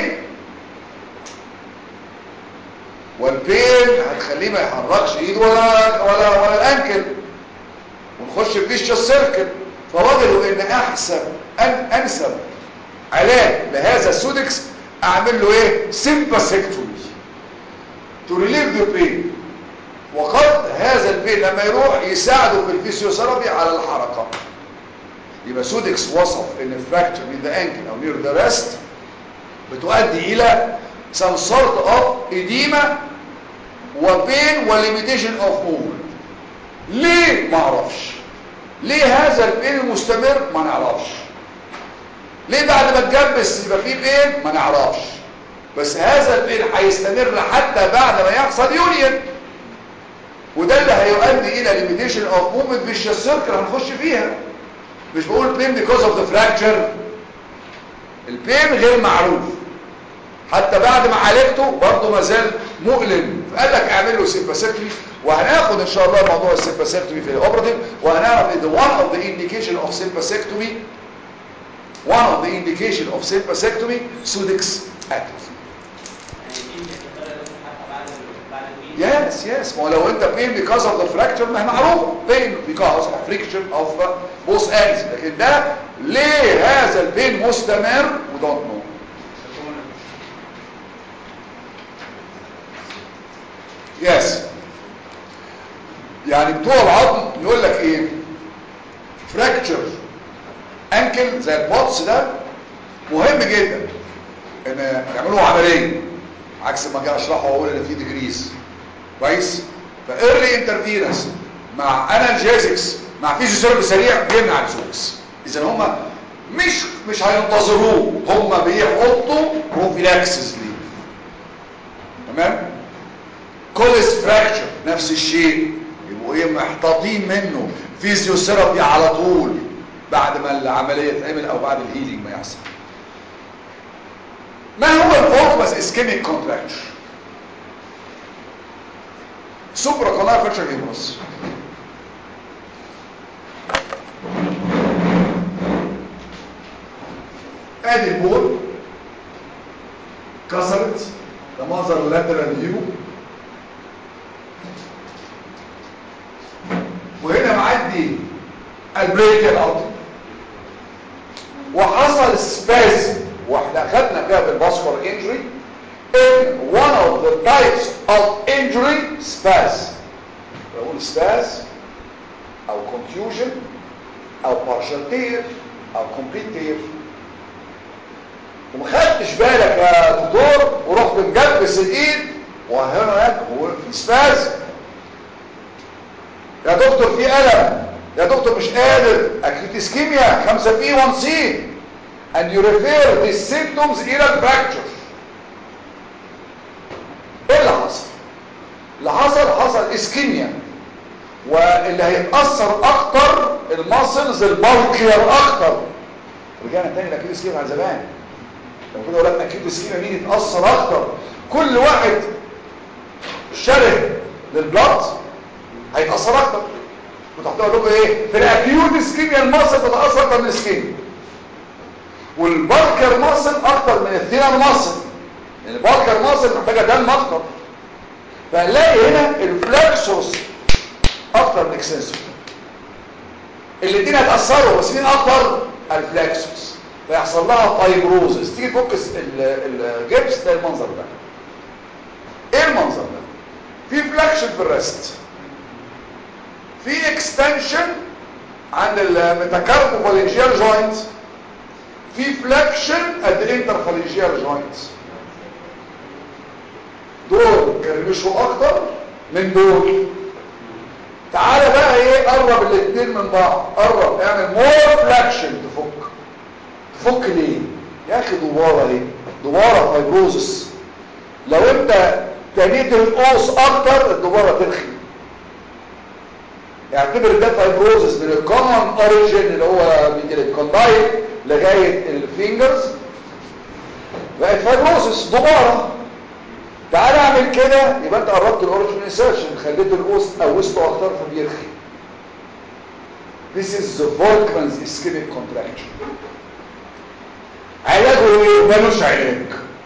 والبين هتخليه ما يحركش ايده ولا ولا ولا الانكل ونخش في فيشيوس سيركل فوجدوا ان احسن أن انسب علاج لهذا السودكس اعمل له ايه سيمباسيكتومي تو ريليف ذا بين وقد هذا البين لما يروح يساعده في الفيسيوثيرابي على الحركه يبقى سودكس وصف ان فراكتشر من ذا انكل او نير ذا ريست بتؤدي الى some sort of edema وبين وليميتيشن اوف موفمنت ليه ما اعرفش ليه هذا البين المستمر ما نعرفش ليه بعد ما تجبس يبقى فيه بين ما نعرفش بس هذا البين هيستمر حتى بعد ما يحصل يونيون وده اللي هيؤدي الى ليميتيشن اوف موفمنت مش السيركل هنخش فيها مش بقول بين بيكوز اوف ذا فراكتشر البين غير معروف حتى بعد ما عالجته برضه ما زال مؤلم فقال لك اعمل له سيمباسيكتومي وهناخد ان شاء الله موضوع السيمباسيكتومي في الاوبراتيف وهنعرف ان one of the indication of sympathectomy one of the indication of sympathectomy sudex active yes yes ما هو لو انت pain because of the fracture ما هي معروفه pain because of friction of both ends لكن ده ليه هذا البين مستمر we don't know يس يعني بتوع العظم يقول لك ايه فراكتشر انكل زي البوتس ده مهم جدا ان يعملوه عمليه عكس ما جاي اشرحه واقول ان في ديجريز كويس فايرلي انترفيرنس مع انالجيزكس مع فيزيوثيرابي سريع بيمنع الزوكس اذا هم مش مش هينتظروه هم بيحطوا بروفيلاكسس ليه تمام كوليس فراكتشر نفس الشيء يبقوا ايه محتاطين منه فيزيوثيرابي على طول بعد ما العمليه تتعمل او بعد الهيلينج ما يحصل ما هو الفولكمس اسكيميك كونتراكشن سوبرا كونار فيرتشر هيمورس ادي البول كسرت ده منظر اللاترال فيو وهنا معدي البريكال اوت وحصل سبازم واحنا خدنا فيها بالباسكور انجري in one of the types of injury spasm بقول spasm او confusion او partial tear او complete tear ومخدتش بالك يا دكتور ورحت مجبس الايد وهنا هو في سبازم يا دكتور في الم يا دكتور مش قادر اكيد اسكيميا 5 بي 1 سي and you refer these symptoms الى الفراكتشر ايه اللي حصل اللي حصل حصل اسكيميا واللي هيتاثر اكتر الماسلز البالكير اكتر رجعنا تاني لاكيد اسكيميا على زمان لو كده اقول لك اكيد اسكيميا مين يتاثر اكتر كل واحد شره للبلط هيتاثر اكتر كنت هتقول لكم ايه في الاكيوت اسكيميا الماسل بتتاثر اكتر من الاسكيميا والبالكر ماسل اكتر من الثينر ماسل لان البالكر ماسل محتاجه دم اكتر فهنلاقي هنا الفلكسوس اكتر من الاكسنسور الاثنين هيتاثروا بس مين اكتر الفلكسوس فيحصل لها فايبروزس تيجي تفك الجبس ده المنظر ده ايه المنظر ده في فلكشن في الريست في اكستنشن عند الميتاكاربوفالنجيال جوينت في فلكشن ات الانترفالنجيال جوينت دول كرمشوا اكتر من دول تعالى بقى ايه قرب الاثنين من بعض قرب اعمل مور فلكشن تفك تفك ليه يا اخي دواره اهي دواره فايبروزس لو انت تنيت القوس اكتر الدواره ترخي اعتبر ده فايبروزس من الكومن اوريجين اللي هو من الكوندايل لغايه الفينجرز بقت فايبروزس دوباره تعال اعمل كده يبقى انت قربت الاوريجين انسيرشن خليت القوس قوسته اكتر فبيرخي This is the Volkmann's ischemic contraction علاجه ايه؟ ملوش علاج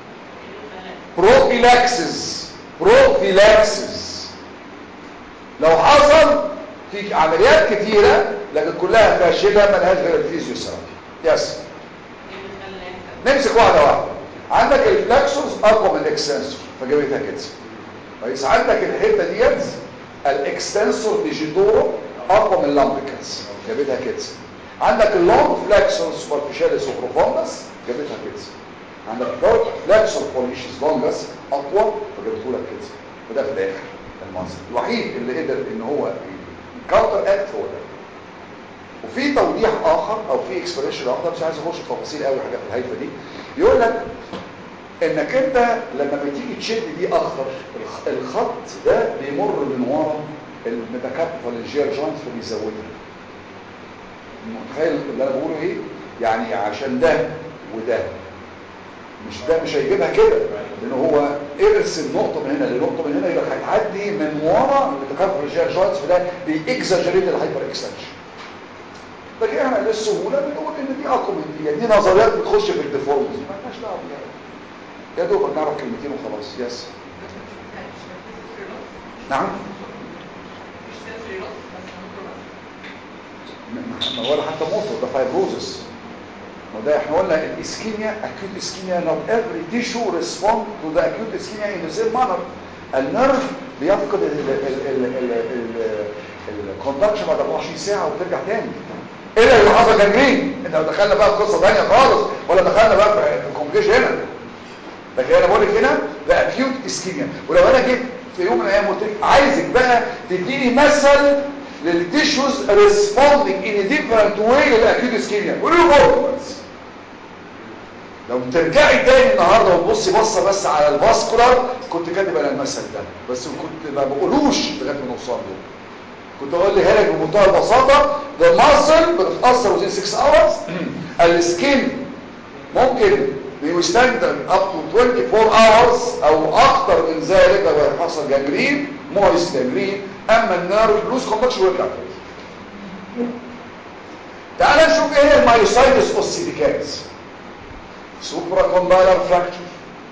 بروفيلاكسس بروفيلاكسس لو حصل في عمليات كتيرة لكن كلها فاشلة ملهاش غير الفيزيوثيرابي يس نمسك واحدة واحدة عندك الفلكسوس اقوى من الاكستنسور فجابتها كده كويس عندك الحته ديت الاكستنسور ديجيتورو اقوى من اللامبيكس جابتها كده عندك اللونج فلكسور سوبرفيشاليس وبروفوندس جابتها كده عندك الشورت فلكسور بوليشيس لونجس اقوى فجابته لك كده وده في الاخر المنظر الوحيد اللي قدر ان هو كاونتر اكت هو ده وفي توضيح اخر او في اكسبريشن اخر مش عايز اخش في تفاصيل قوي حاجه في الهيفه دي يقول لك انك انت لما بتيجي تشد دي اكتر الخط ده بيمر من ورا الميتاكاربالنجيال جوينت فبيزودها متخيل اللي انا بقوله ايه يعني عشان ده وده مش ده مش هيجيبها كده لان هو ارسم نقطه من هنا لنقطه من هنا يبقى هتعدي من ورا الميتاكاربالنجيال جوينت فده بيكزاجريت الهايبر اكستنشن لكن احنا للسهوله بنقول ان دي اقوى من دي يعني دي نظريات بتخش في الديفورمز ما لناش دعوه بيها يا دوب نعرف كلمتين وخلاص يس نعم ما ولا حتى موتور ده فايبروزس ما ده احنا قلنا الاسكيميا acute ischemia not every tissue respond to the acute ischemia in the same manner النرف بيفقد الكوندكشن بعد 24 ساعه وبترجع تاني ايه اللي حصل جنجرين انت لو دخلنا بقى في قصه ثانيه خالص ولا دخلنا بقى في الكومبليكيشن هنا لكن انا بقول لك هنا ده اكيوت اسكيميا ولو انا جيت في يوم من الايام قلت لك عايزك بقى تديني مثل للتيشوز ريسبوندينج ان ديفرنت واي للاكيوت اسكيميا قولي له بورتمانز لو ترجعي تاني النهارده وتبصي بصه بس على الفاسكولار كنت كاتب انا المثل ده بس كنت ما بقولوش لغايه ما نوصل له كنت اقول لي هنا بمنتهى البساطه ده ماسل بتتاثر within 6 hours السكين ممكن بيستند up to 24 hours او اكتر من ذلك لو حصل جنجرين مويس جنجرين اما النيرف لوز كومباكشن ويرجع تاني تعال نشوف ايه هي المايوسايتس اوسيفيكانس سوبرا كومبايلر فراكتشر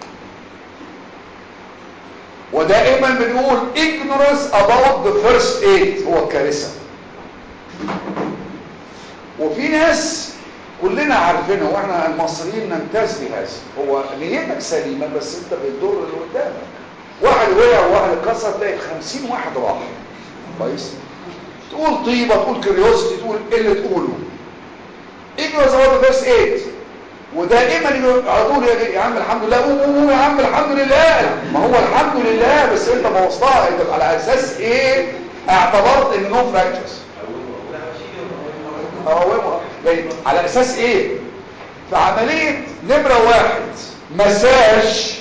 ودائما بنقول ignorance about the first aid هو الكارثة وفي ناس كلنا عارفينها واحنا المصريين نمتاز بهذا هو نيتك سليمة بس انت بتضر اللي قدامك واحد وقع وواحد اتكسر تلاقي 50 واحد راح كويس تقول طيبة تقول كريوستي تقول ايه اللي تقوله ignorance about the first aid ودائما على طول يا عم الحمد لله قوم قوم يا عم الحمد لله ما هو الحمد لله بس انت بوظتها انت على اساس ايه اعتبرت ان نو فراكشرز اه يعني على اساس ايه في عمليه نمره واحد مساج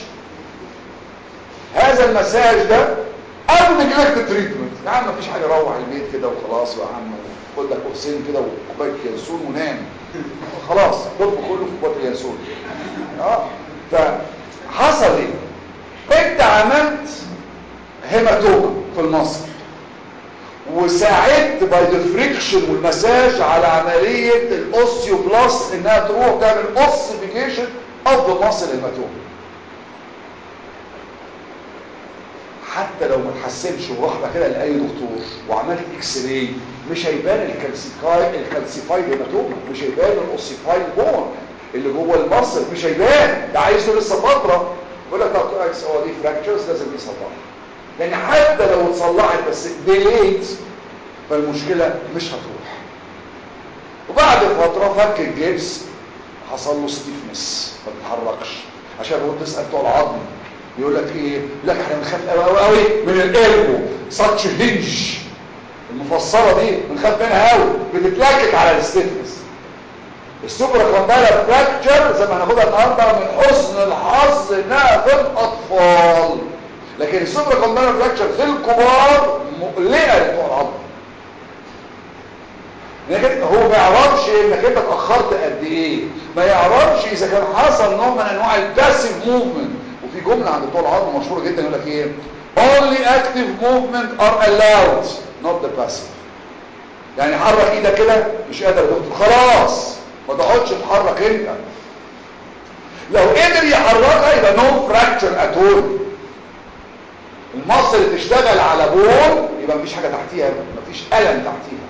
هذا المساج ده او نجلكت تريتمنت يا عم مفيش حاجه روح البيت كده وخلاص يا عم خد لك قرصين كده وكوبايه ينسون ونام خلاص ضرب كله في كوبايه اليانسون اه فحصل ايه انت عملت هيماتوما في المصل وساعدت باي ذا فريكشن والمساج على عمليه الاوسيوبلاست انها تروح تعمل اوسيفيكيشن اوف ذا ماسل هيماتوما حتى لو ما تحسنش ورحنا كده لاي دكتور وعملت اكس راي مش هيبان الكالسيفاي الكالسيفايد هيماتوما مش هيبان الاوسيفايد بون اللي جوه المصل مش هيبان ده عايزه لسه فتره يقول لك طب اكس هو دي فراكتشرز لازم يصلحها لان حتى لو اتصلحت بس ديليت فالمشكله مش هتروح وبعد فتره فك الجبس حصل له ستيفنس ما بيتحركش عشان هو تسال بتوع العظم يقول لك ايه يقول لك احنا بنخاف قوي قوي قوي من الالبو ساتش هنج المفصله دي بنخاف منها قوي بتتلكك على الستيفنس السوبر كومبايلر فراكتشر زي ما هناخدها النهارده من حسن الحظ انها في الاطفال لكن السوبر كومبايلر فراكتشر في الكبار مقلقه لبتوع العظم لكن هو ما يعرفش انك انت اتاخرت قد ايه ما يعرفش اذا كان حصل نوع من انواع الباسيف موفمنت وفي جمله عند بتوع العظم مشهوره جدا يقول لك ايه only active movement are allowed not the passive يعني حرك ايدك كده مش قادر دكتور خلاص ما تقعدش تحرك انت لو قدر يحركها يبقى نو فراكتشر ات اول المصل اللي تشتغل على بول يبقى مفيش حاجه تحتيها مفيش الم تحتيها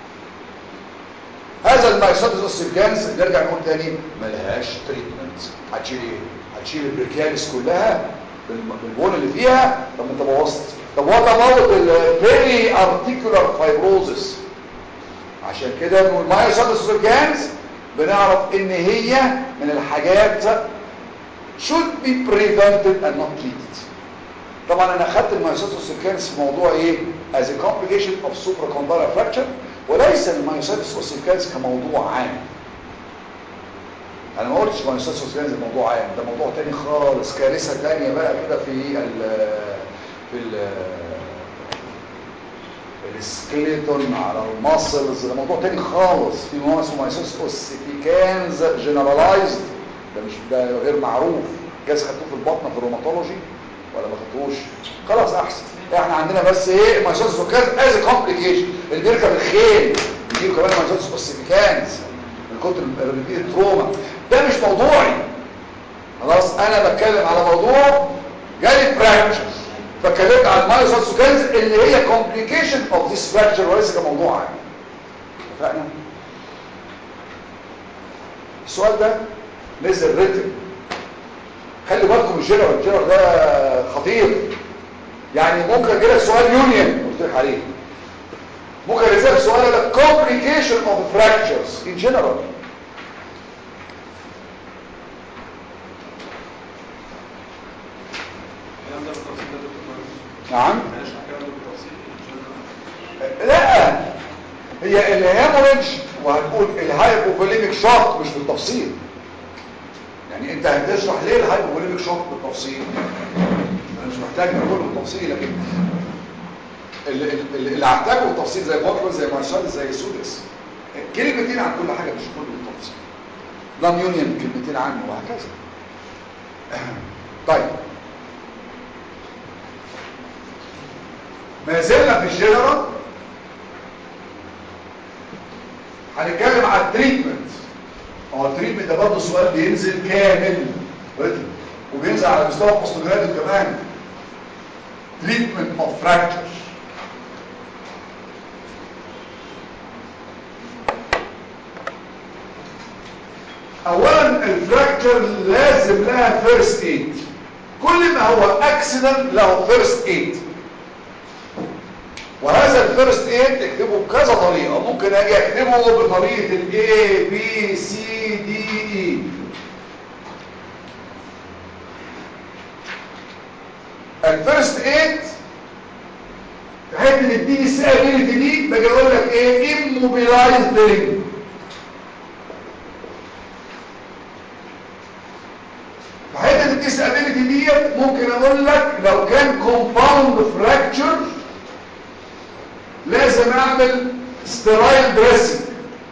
هذا المايسادس اوسيفجانز نرجع نقول تاني ملهاش تريتمنت هتشيل ايه هتشيل البركيالس كلها بالبون اللي فيها طب انت بوظت طب وات اباوت الفيري ارتيكولار فايبروزس عشان كده بنقول مايسادس اوسيفجانز بنعرف ان هي من الحاجات should be prevented and not treated طبعا انا خدت المايوسايتس اوسيفيكانس في موضوع ايه as a complication of supracondylar fracture وليس المايوسايتس اوسيفيكانس كموضوع عام انا ما قلتش مايوسايتس اوسيفيكانس موضوع عام ده موضوع تاني خالص كارثه تانية بقى كده في ال في ال السكليتون على الماسلز ده موضوع تاني خالص في نوع اسمه مايوسايتس اوسيفيكانز جنرالايزد ده مش ده غير معروف جاز خدتوه في البطنه في الروماتولوجي ولا ما خدتوش خلاص احسن احنا عندنا بس ايه مايوسايتس اوسيفيكانز از كومبليكيشن اللي بيركب الخيل بيجيله كمان مايوسايتس اوسيفيكانز من كتر الريبيت تروما ده مش موضوعي خلاص انا بتكلم على موضوع جالي فراكشر فاتكلمت عن المايوسايتس اوسيفيكانز اللي هي كومبليكيشن اوف ذيس فراكشر وليس كموضوع عام اتفقنا السؤال ده نزل ريتم خلي بالكم الجنرال الجنرال ده خطير يعني ممكن يجي لك سؤال يونيون قلت لك عليه ممكن يجي لك سؤال ده complication of fractures in general نعم لا هي الهيموريدج وهتقول الهايبوفوليميك شوك مش بالتفصيل يعني انت هتشرح ليه الهايبوفوليميك شوك بالتفصيل انا مش محتاج اقول بالتفصيل لكن اللي, اللي هحتاجه بالتفصيل زي بوكر زي مارشال زي سودس كلمتين عن كل حاجه مش كله بالتفصيل لام يونيون كلمتين عنه وهكذا طيب ما زلنا في الجنرال هنتكلم على التريتمنت هو التريتمنت ده برضه سؤال بينزل كامل وبينزل على مستوى البوستجراد كمان treatment of fractures اولا الفراكتشر لازم لها فيرست ايد كل ما هو اكسيدنت له فيرست ايد وهذا الفيرست ايد اكتبه بكذا طريقه ممكن اجي اكتبه بطريقه الاي بي سي دي اي الفيرست ايد في حته الدي اس ابيلتي دي باجي اقول لك ايه immobilized ring في حته الدي ابيلتي ديت ممكن اقول لك لو كان كومباوند فراكتشر لازم اعمل سترايل دريسنج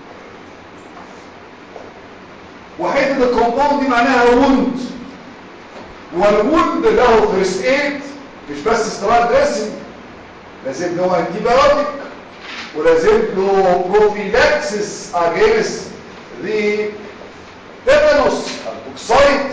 وحته الكومباوند دي معناها ووند والوند له فيرست ايد مش بس سترايل دريسنج لازم له انتي بايوتيك ولازم له بروفيلاكسس اجينست ذا تيتانوس البوكسايت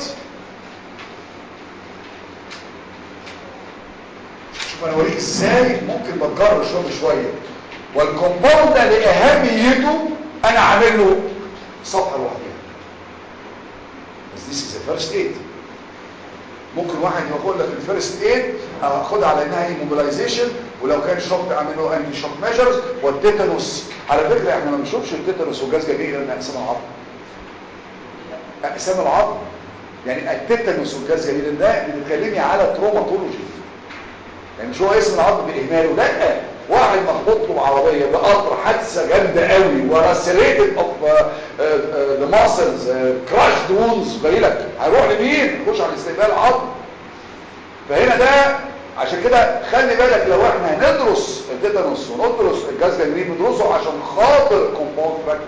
شوف انا اوريك ازاي ممكن بتجرب شويه شويه والكومباوند ده لاهميته انا عامل له صفحه لوحدها بس دي از فيرست ايد ممكن واحد يقول لك الفيرست ايد اخدها على انها ايموبيلايزيشن ولو كان شوك اعمل له انتي شوك ميجرز والتيتانوس على فكره احنا ما بنشوفش التيتانوس والجاز جديد لان اقسام العظم اقسام العظم يعني التيتانوس والجاز جديد ده بتتكلمي على تروماتولوجي يعني مش هو اسم العظم باهماله لا واحد مخبوط له بعربيه بقطر حادثه جامده قوي وراسريتد اوف ذا ماسلز كراشد وونز جاي لك هيروح لمين يخش على استقبال عظم فهنا ده عشان كده خلي بالك لو احنا هندرس التيتانوس وندرس الجاز جانجرين ندرسه عشان خاطر كومباوند فراكتشر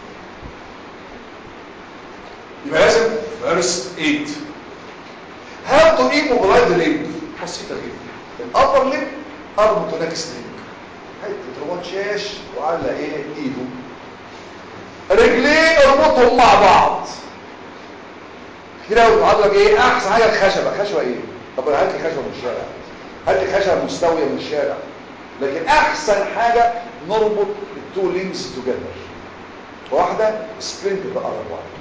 يبقى لازم فيرست ايد هاو تو ايموبلايز ليمب بسيطه جدا الابر ليمب اربط هناك سلينج حته رباط شاش وعلى ايه ايده رجليه اربطهم مع بعض كده وتقعد لك ايه احسن حاجه الخشبه خشبه ايه طب هات لي خشبه من الشارع هات لي خشبه مستويه من الشارع لكن احسن حاجه نربط التو لينكس توجذر واحده سبرنت بقرب واحده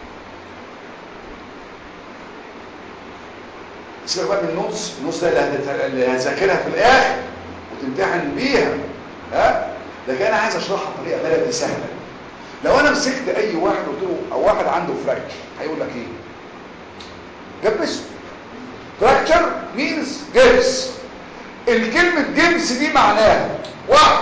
سيبك بقى من النص النص ده اللي هتذاكرها في الاخر وتمتحن بيها ها لكن انا عايز اشرحها بطريقه بلدي سهله لو انا مسكت اي واحد قلت له او واحد عنده فراكتشر هيقول لك ايه جبسه فراكتشر مينز جبس الكلمه جبس دي معناها واحد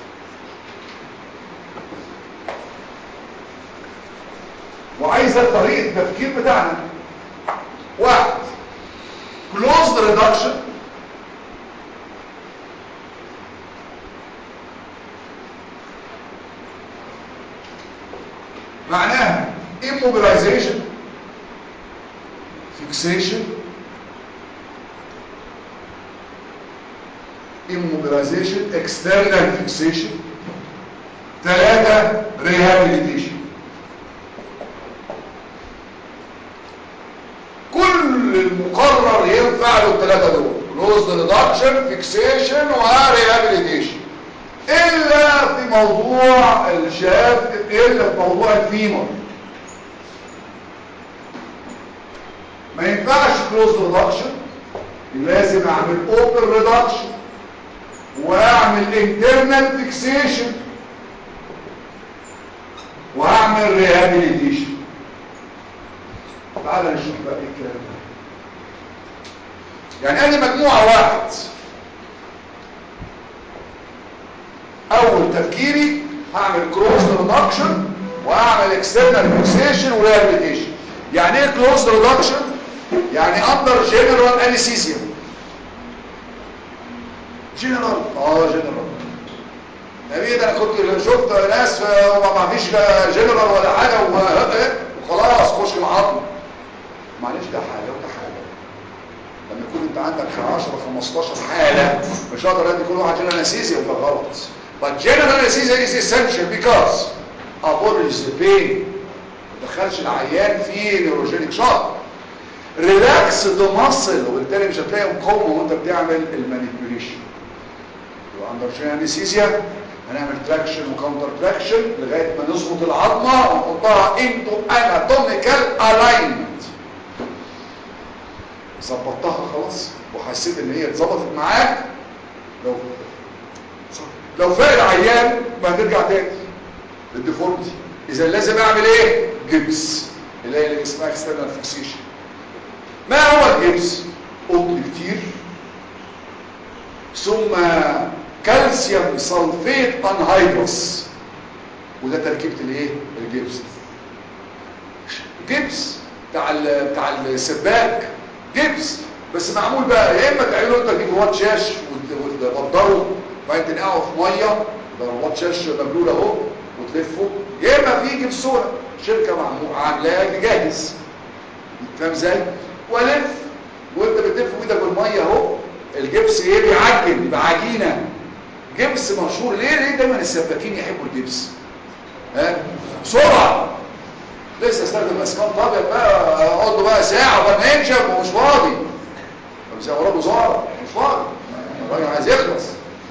وعايزه طريقه التفكير بتاعنا واحد closed reduction معناها immobilization fixation immobilization external fixation ثلاثة rehabilitation كل المقرر ينفع له الثلاثة دول closed reduction fixation و rehabilitation الا في موضوع الشاب الا في موضوع الفيمر ما ينفعش closed reduction لازم اعمل open reduction واعمل internal fixation واعمل rehabilitation تعال نشوف بقى ايه الكلام ده يعني ادي مجموعه واحد اول تفكيري هعمل كروس ريدكشن واعمل اكسترنال فيكسيشن وريهابيليتيشن يعني ايه كلوز ريدكشن يعني اندر جنرال انستيزيا جنرال اه جنرال نبي ده انا كنت شفت ناس ما فيش جنرال ولا حاجه وخلاص خش العظم معلش ده حاجه وده حاجه عندك 10 15 حاله مش هقدر ادي كل واحد جنرال انستيزيا وده غلط but general anesthesia is essential because abolish the pain ما تدخلش العيان في نيوروجينيك شوك ريلاكس ذا ماسل وبالتالي مش هتلاقي مقاومه وانت بتعمل المانيبيوليشن يبقى اندر جنرال انستيزيا هنعمل تراكشن وكاونتر تراكشن لغايه ما نظبط العظمه ونحطها انتو اناتوميكال الاينمنت ظبطتها خلاص وحسيت ان هي اتظبطت معاك لو لو فاق العيان ما هترجع تاني للديفورمتي اذا لازم اعمل ايه جبس اللي هي اللي اسمها اكسترنال فيكسيشن ما هو الجبس قطن كتير ثم كالسيوم سلفيت انهيدروس وده تركيبه الايه الجبس جبس بتاع ال بتاع السباك جبس بس معمول بقى يا اما تعملوا انت تجيب رواد شاش وتوضره وبعدين تنقعه في ميه ده رواد شاش مبلول اهو وتلفه يا اما في جبسونه شركه عاملاه جاهز فاهم ازاي والف وانت بتلف ايدك بالميه اهو الجبس ايه بيعجن يبقى عجينه جبس مشهور ليه ليه دايما السباكين يحبوا الجبس ها بسرعه لسه استخدم اسكان طابق بقى اقعد له بقى ساعه وبقى ما ينشف ومش فاضي طب زي وراه وزاره مش فاضي الراجل عايز يخلص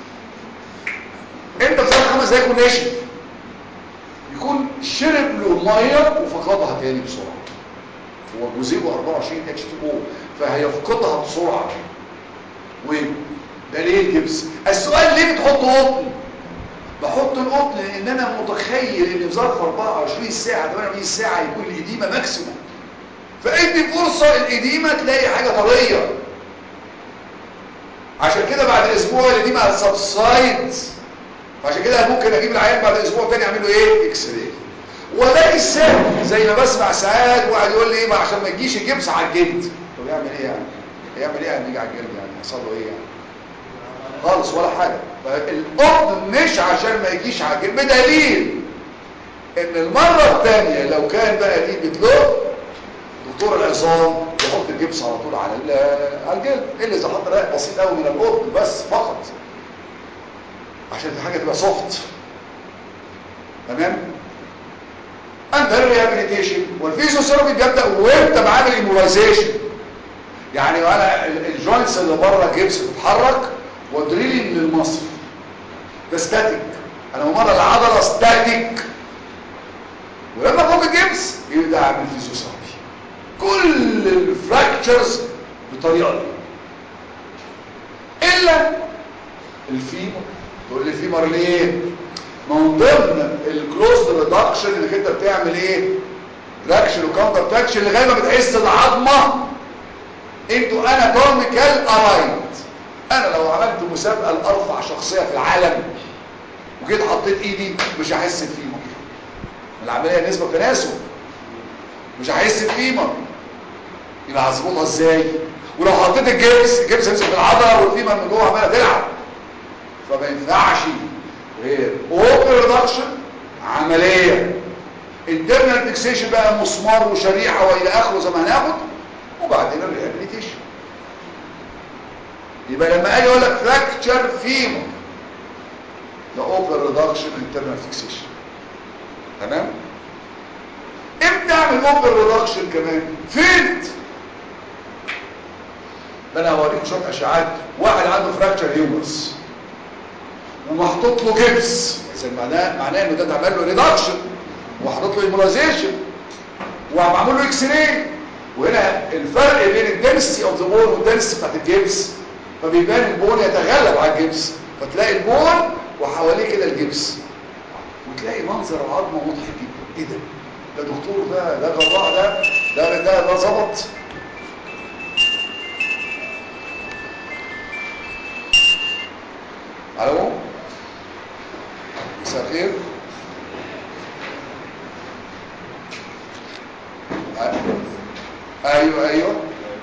انت في خمس دقايق يكون ناشف يكون شرب له الميه وفقدها تاني بسرعه هو جزيء 24 اتش 2 او فهيفقدها بسرعه وده ليه الجبس السؤال ليه بتحط قطن بحط القطن لان انا متخيل ان في ظرف 24 ساعه 48 ساعه يكون الاديمه ماكسيموم فادي فرصه الاديمه تلاقي حاجه طريه عشان كده بعد اسبوع الاديمه هتسبسايد فعشان كده ممكن اجيب العيان بعد اسبوع تاني اعمل له ايه اكس راي وليس زي ما بسمع ساعات واحد يقول لي ايه عشان ما يجيش الجبس على الجلد طب يعمل ايه يعني يعمل ايه يعني يجي على الجلد يعني يحصل له ايه يعني خالص ولا حاجه القطن مش عشان ما يجيش على الجلد بدليل ان المره الثانيه لو كان بقى دي بتلو دكتور العظام يحط الجبس على طول على على الجلد الا اذا حط رق بسيط قوي من القطن بس فقط عشان الحاجه تبقى سوفت تمام عند الريهابيليتيشن والفيزيوثيرابي بيبدا وانت بعمل ايمولايزيشن يعني انا الجوينتس اللي بره جبس بتتحرك ودريلينج للمصل ده ستاتيك انا بمرة العضله ستاتيك ولما فوق الجبس يبدا اعمل فيزيوثيرابي كل الفراكتشرز بالطريقه دي الا الفيمر تقول لي فيمر ليه ما من ضمن الكلوز ريدكشن انك انت بتعمل ايه تراكشن وكاونتر تراكشن لغايه ما بتحس العظمه انتوا اناتوميكال الايند انا لو عملت مسابقه لارفع شخصيه في العالم وجيت حطيت ايدي مش هحس بفيمر العمليه نسبه تناسب مش هحس بفيمر يبقى هظبطها ازاي ولو حطيت الجبس الجبس يمسك في العضله والفيمر من جوه عماله تلعب فما ينفعش غير اوبن ريدكشن عمليه انترنال فيكسيشن بقى مسمار وشريحه والى اخره زي ما هناخد وبعدين الريهابيليتيشن يبقى لما اجي اقول لك فراكتشر فيمر ده اوبن ريدكشن انترنال فيكسيشن تمام امتى اعمل اوبن ريدكشن كمان فين ده انا هوريكم شويه اشعاعات واحد عنده فراكتشر هيومرس ومحطوط له جبس اذا معناه معناه انه ده اتعمل له ريدكشن وحاطط له ايمولايزيشن ومعمول له اكس راي وهنا الفرق بين الدنسيتي اوف ذا بون والدنسيتي بتاعت الجبس فبيبان البون يتغلب على الجبس فتلاقي البون وحواليه كده الجبس وتلاقي منظر العظمه مضحك جدا ايه ده ده دكتور ده ده جراح ده ده ده ده ظبط الو مساء الخير ايوه ايوه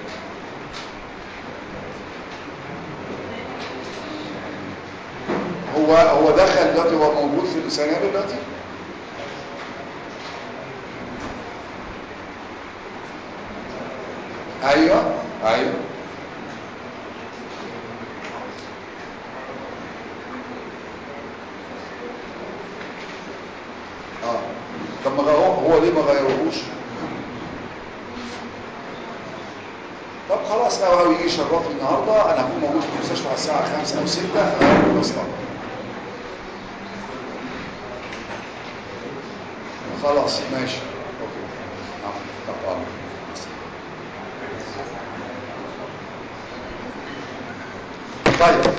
هو هو دخل دلوقتي هو موجود في الثانيه دلوقتي ايوه ايوه طب ما غيروه هو ليه ما غيروهوش طب خلاص بقى هو يجي يشرفني النهارده انا هكون موجود في المستشفى على الساعه 5 او 6 اغير البسطه خلاص ماشي اوكي نعم طب آه. طيب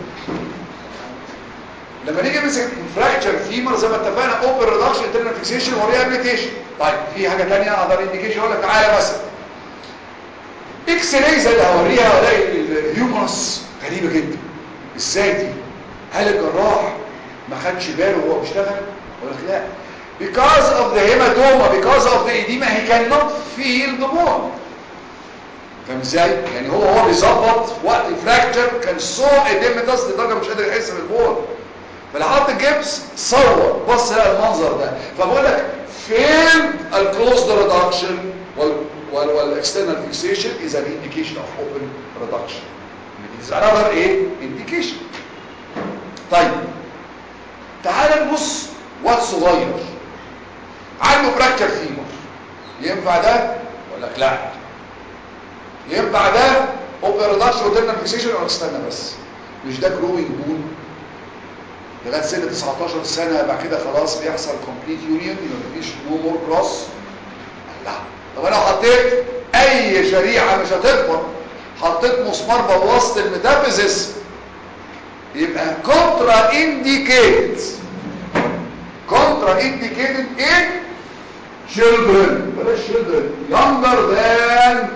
لما نيجي نمسك فراكتشر فيمر زي ما اتفقنا اوبن ريدكشن انترنال فيكسيشن وريهابيليتيشن طيب في حاجه ثانيه اقدر انديكيشن اقول لك تعالى مثلا اكس راي زي اللي هوريها الاقي الهيومرس غريبه جدا ازاي دي هل الجراح ما خدش باله وهو بيشتغل ولا لا because of the hematoma because of the edema he cannot feel the bone فاهم ازاي يعني هو هو بيظبط وقت الفراكتشر كان سو اديمتاس لدرجه مش قادر يحس بالبون فلما حط الجبس صور بص لقى المنظر ده فبقول لك فين الكلوزد ريدكشن والاكسترنال فيكسيشن از ان انديكيشن اوف اوبن ريدكشن is another ايه indication طيب تعال نبص واد صغير عنده فراكتشر فيمر ينفع ده ولا لك لا ينفع ده اوبن ريدكشن وترنال فيكسيشن ولا استنى بس مش ده جروينج بون لغايه سن 19 سنه بعد كده خلاص بيحصل كومبليت يونيون يبقى مفيش نو مور كروس لا طب انا حطيت اي شريحه مش هتكبر حطيت مسمار بوظت الميتافيزيس يبقى كونترا انديكيتد كونترا انديكيتد ان children بلاش children younger than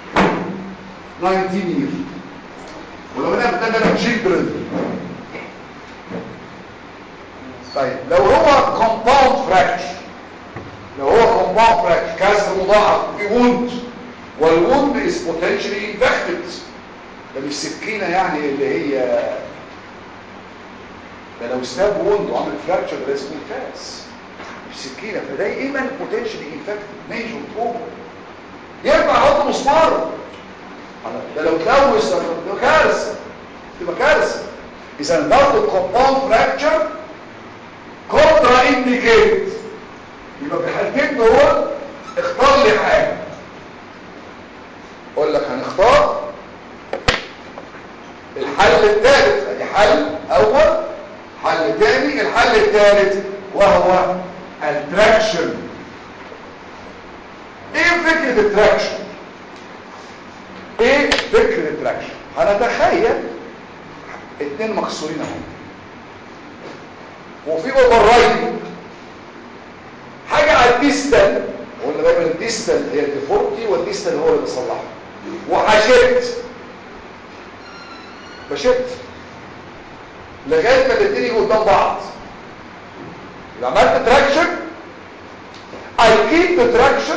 19 years ولو انا بتكلم children طيب لو هو compound fracture لو هو compound fracture كسر مضاعف في وند والوند is potentially infected ده مش سكينة يعني اللي هي ده لو ستاب وند وعمل فراكشر ده اسمه كاس مش سكينة فدايما potentially infected major trauma ينفع احط مسمار ده لو تلوث ده كارثة تبقى كارثة اذا برضه compound fracture كونترا انديكيت يبقى في الحالتين دول اختار لي حاجه اقول لك هنختار الحل الثالث ادي حل اول حل ثاني الحل الثالث وهو التراكشن ايه فكره التراكشن ايه فكره التراكشن هنتخيل اتنين مكسورين اهو وفي اوفر رايدنج حاجه على الديستال قلنا دايما الديستال هي الديفورتي والديستال هو اللي بيصلحها وحشت بشت لغايه ما الاثنين يجوا قدام بعض يبقى عملت تراكشن اي كيب ذا تراكشن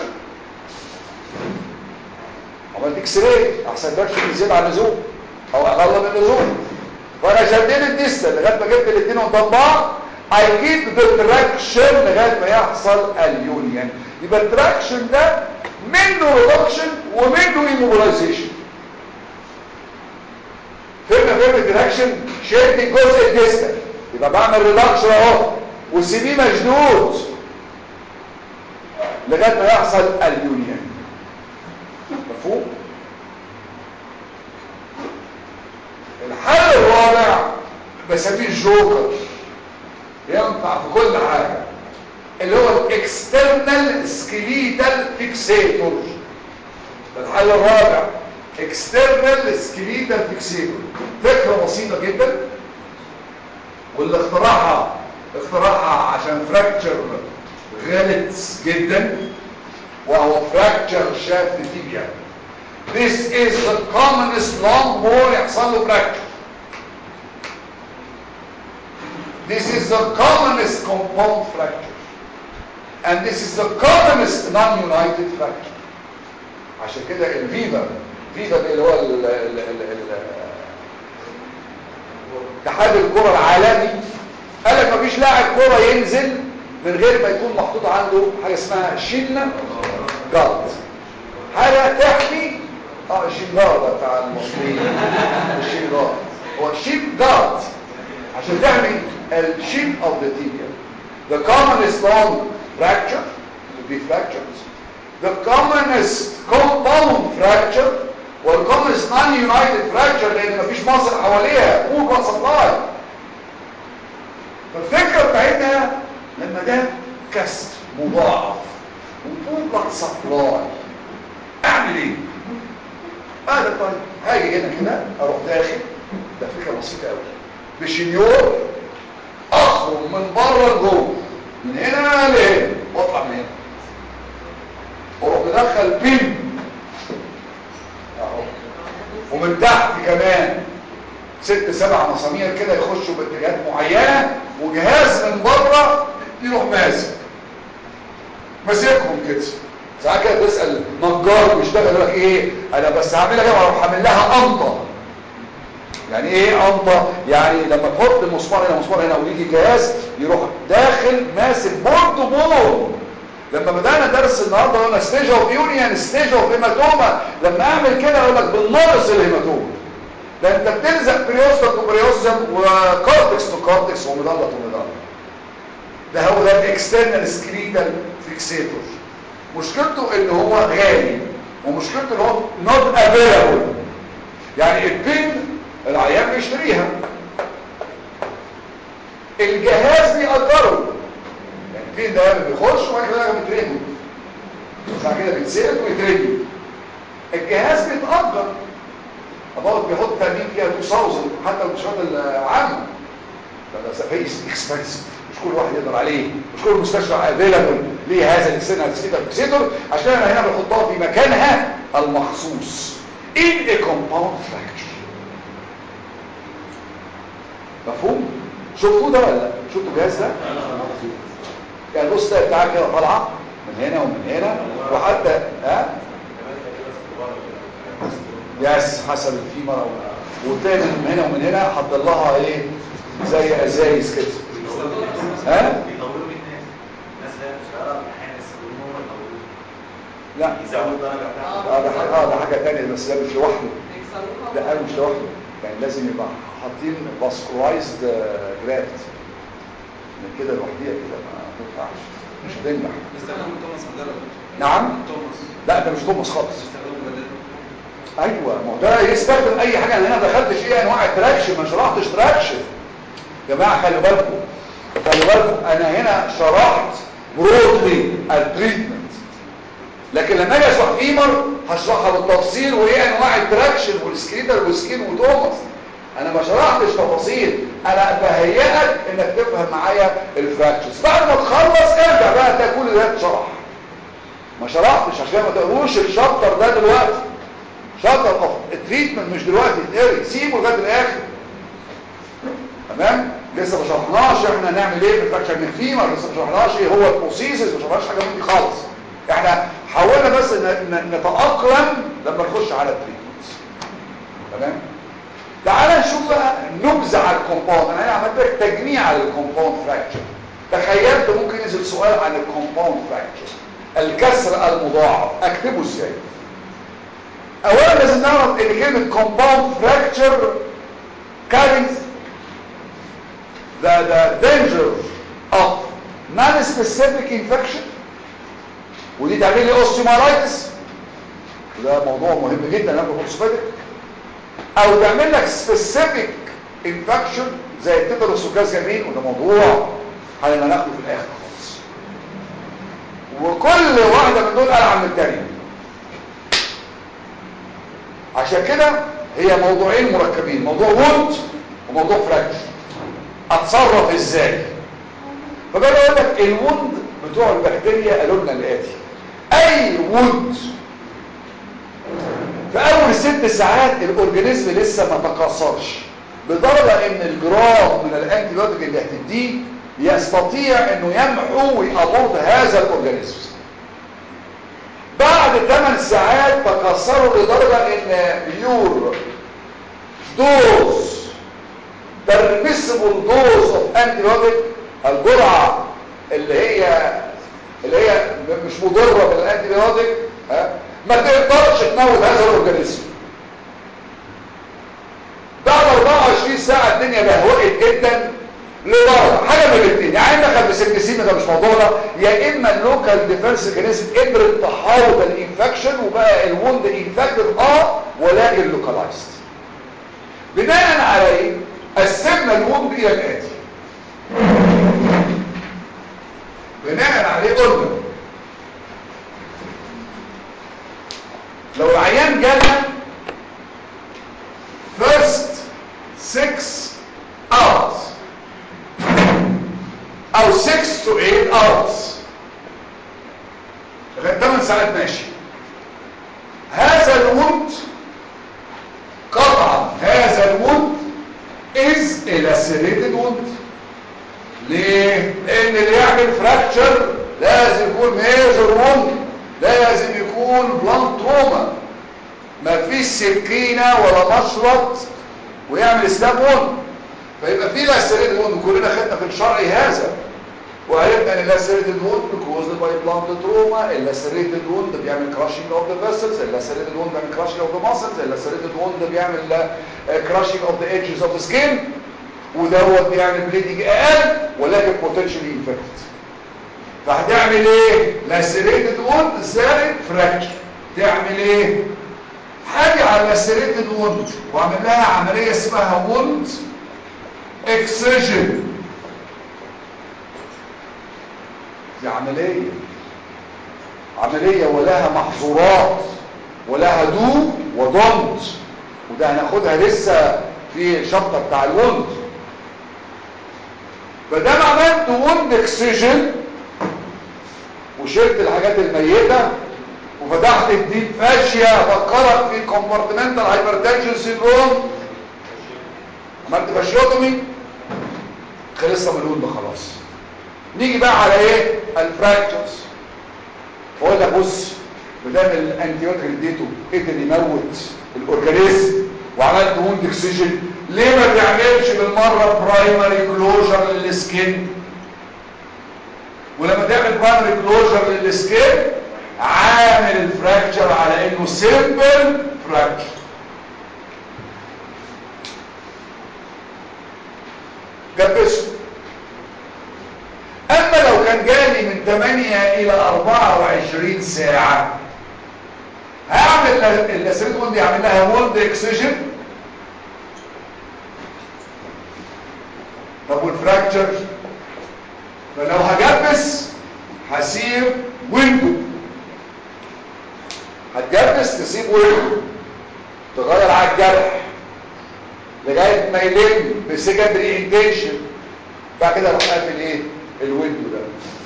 عملت اكس راي احسن تراكشن زياده عن اللزوم او اقل من اللزوم فانا شديت الديستال لغايه ما جبت الاثنين قدام بعض I keep the traction لغايه ما يحصل اليونيون يبقى التراكشن ده منه ريدكشن ومنه ايموبلايزيشن فهمنا فهم التراكشن شد الجزء الديستال يبقى بعمل ريدكشن اهو وسيبيه مشدود لغايه ما يحصل اليونيون مفهوم الحل الرابع بسميه الجوكر ينفع في كل حاجة اللي هو الاكسترنال سكليتال فيكسيتور ده الحل الرابع اكسترنال سكليتال فيكسيتور فكرة بسيطة جدا واللي اخترعها اخترعها عشان فراكتشر غلط جدا وهو فراكتشر شاف تيبيا This is the commonest long bone يحصل له fracture This is the commonest compound fracture. And this is the commonest non-united fracture. عشان كده الفيفا فيفا اللي هو ال ال ال ال اتحاد الكرة العالمي قال لك مفيش لاعب كرة ينزل من غير ما يكون محطوط عنده حاجة اسمها شيلنا جارد حاجة تحمي اه الشين جارد بتاع المصريين الشين جارد هو الشين جارد عشان تحمي الشين of the tibia the commonest long fracture to be fractures the commonest compound fracture والcommonest non-united fracture لان مفيش مصر حواليها فود بلاد سبلاي فالفكره بتاعتنا لما ده كسر مضاعف وفود بلاد سبلاي اعمل ايه؟ هذا آه طيب هاجي هنا كده اروح داخل ده فكره بسيطه قوي بشنيور اخرج من بره لجوه من هنا لهنا واطلع من هنا واروح مدخل بين اهو ومن تحت كمان ست سبع مسامير كده يخشوا باتجاهات معينه وجهاز من بره يروح ماسك ماسكهم كده ساعات كده تسال نجار بيشتغل يقول لك ايه انا بس هعملها كده واروح عامل لها قمطه يعني ايه قمطه يعني لما تحط مسمار هنا مسمار هنا ويجي جهاز يروح داخل ماسك بورد تو بورد لما بدانا درس النهارده قلنا ستيج اوف يونيون ستيج اوف هيماتوما لما اعمل كده اقول لك بنقص الهيماتوما ده انت بتلزق بريوستم تو بريوستم وكورتكس تو كورتكس ومضله تو مضله ده هو ده الاكسترنال سكريتال فيكسيتور مشكلته ان هو غالي ومشكلته ان هو نوت افيلابل يعني البين العيان بيشتريها الجهاز بيقدره يعني البين ده بيخش وبعد كده بيترمي بعد كده بيتسقط ويترمي الجهاز بيتأجر about بيحط تأمين فيها 2000 حتى المستشفيات العامة ده فيري اكسبنسيف مش كل واحد يقدر عليه مش كل مستشفى افيلابل ليه هذا الاكسترنال سكيتر عشان انا هنا بحطها في مكانها المخصوص in a compound fracture مفهوم شفتوا ده ولا لا شفتوا الجهاز ده يعني بص ده بتاعك كده طالعه من هنا ومن هنا وحتى ها يس حسب الفيمر وتاني من هنا ومن هنا حط لها ايه زي ازايز كده ها بيطولوا بيه الناس الناس اللي هي بتشتغل احيانا يستخدموه هم يطولوا لا يزودوا الدرجه بتاعته اه ده حاجه اه ده حاجه ثانيه بس ده مش لوحده لا انا مش لوحده يعني لازم يبقى حاطين فاسكولايزد جرافت من كده لوحديها كده ما تنفعش مش هتنجح بيستخدموا توماس بدل نعم توماس لا ده مش توماس خالص بيستخدموا بدل ايوه ما هو ده يستخدم اي حاجه انا هنا ما دخلتش ايه انواع التراكشن ما شرحتش تراكشن يا جماعه خلوا بالكم خلوا بالكم انا هنا شرحت برودلي التريتمنت لكن لما اجي اشرح فيمر هشرحها بالتفصيل وايه انواع التراكشن والسكريتر والسكين وتوماس انا ما شرحتش تفاصيل انا بهيئك انك تفهم معايا الفراكشنز بعد ما تخلص ارجع بقى ده كل ده اتشرح ما شرحتش عشان ما تقروش الشابتر ده دلوقتي شابتر اوف التريتمنت مش دلوقتي اتقري سيبه لغايه الاخر تمام لسه ما شرحناش احنا هنعمل ايه في الفراكشر من فيما لسه ما شرحناش ايه هو البروسيسز ما شرحناش حاجه من دي خالص احنا حاولنا بس ن- ن- نتاقلم لما نخش على التريتمنت تمام تعال نشوف بقى نبذه على الكومباوند انا هنا عملت لك تجميع للكومباوند فراكشر تخيلت ممكن ينزل سؤال عن الكومباوند فراكشر الكسر المضاعف اكتبه ازاي اولا لازم نعرف ان كلمه compound fracture carries the, the danger of non-specific infection ودي تعمل لي osteomyelitis وده موضوع مهم جدا انا بقول او تعمل لك specific infection زي التيتانوس وكاس جميل وده موضوع هنبقى ناخده في الاخر خالص وكل واحده من دول العن من الثانيه عشان كده هي موضوعين مركبين موضوع وند وموضوع فراكشر اتصرف ازاي فبقى اقول لك الوند بتوع البكتيريا قالوا لنا الاتي اي وند في اول ست ساعات الاورجانيزم لسه ما تكاثرش بدرجه ان الجرام من الانتيبيوتيك اللي هتديه يستطيع انه يمحو ويأبورد هذا الاورجانيزم بعد 8 ساعات تكسروا لدرجة ان يور دوز permissible dose of antibiotic الجرعة اللي هي اللي هي مش مضرة بالانتيبيوتيك ها ما تقدرش تموت هذا الاورجانيزم بعد 24 ساعة الدنيا بهوئت جدا لدرجة حاجة من الاثنين حاجتين يا اما كان بسكسين ده مش موضوعنا يا اما اللوكال ديفنس ميكانيزم قدرت تحاول الانفكشن وبقى الوند انفكتد اه ولكن لوكالايزد بناء على ايه قسمنا الوند الى الاتي بناء عليه قلنا لو العيان جالنا first 6 hours او 6 to 8 hours لغايه 8 ساعات ماشي هذا الوند قطعا هذا الوند is a lacerated wound ليه؟ لان اللي يعمل فراكتشر لازم يكون ميجر ووند لازم يكون بلان تروما ما فيش سكينة ولا مشرط ويعمل ستاب ووند فيبقى في لاسريتد ووند كلنا خدنا في الشرع هذا وعرفنا ان اللاسريتد ووند كوزد باي بلانت تروما اللاسريتد ووند بيعمل كراشنج اوف ذا فيسلز اللاسريتد ووند بيعمل كراشنج اوف ذا ماسلز اللاسريتد ووند بيعمل كراشنج اوف ذا ايدجز اوف ذا سكين ودوت بيعمل بليدنج اقل ولكن بوتنشالي انفكتد فهتعمل ايه لاسريتد ووند زائد فراكشر تعمل ايه حاجه على لاسريتد ووند واعمل لها عمليه اسمها ووند اكسجن دي عمليه عمليه ولها محظورات ولها دو ودونت وده هناخدها لسه في الشابتر بتاع الوند فدام عملت ووند اكسجن وشلت الحاجات الميتة وفتحت الديب فاشية فكرت في كومبارتمنتال هايبرتنشن سيندروم عملت فاشيوتومي خلصنا من الوند خلاص نيجي بقى على ايه الفراكتشرز اقول لك بص بدل الانتيبيوتيك اللي اديته قدر يموت الاورجانيزم وعملت ووند اكسجن ليه ما تعملش بالمره برايمري كلوجر للسكين ولما تعمل برايمري كلوجر للسكين عامل الفراكشر على انه سيمبل فراكشر جبسه اما لو كان جالي من 8 الى 24 ساعة هعمل اللاسريت وند يعمل لها وولد اكسجن طب والفراكتشر فلو هجبس هسيب ويندو هتجبس تسيب ويندو تغير على الجرح لغاية ما يلم بسكندري انتنشن بعد كده اروح قافل ايه الويندو ده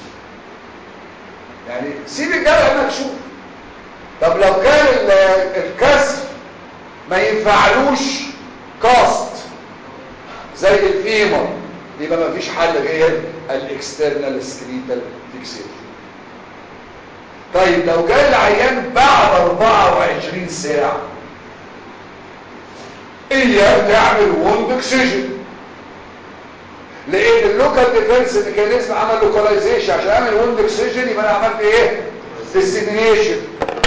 يعني سيب الجرح مكشوف طب لو كان الكسر ما ينفعلوش كاست زي الفيمر يبقى ما فيش حل غير الاكسترنال سكريتال فيكسيشن طيب لو جاي العيان بعد 24 ساعه اياه تعمل ووند اكسجن لان اللوكال ديفنس ميكانيزم عمل لوكاليزيشن عشان اعمل ووند اكسجن يبقى انا عملت ايه ديسيمينيشن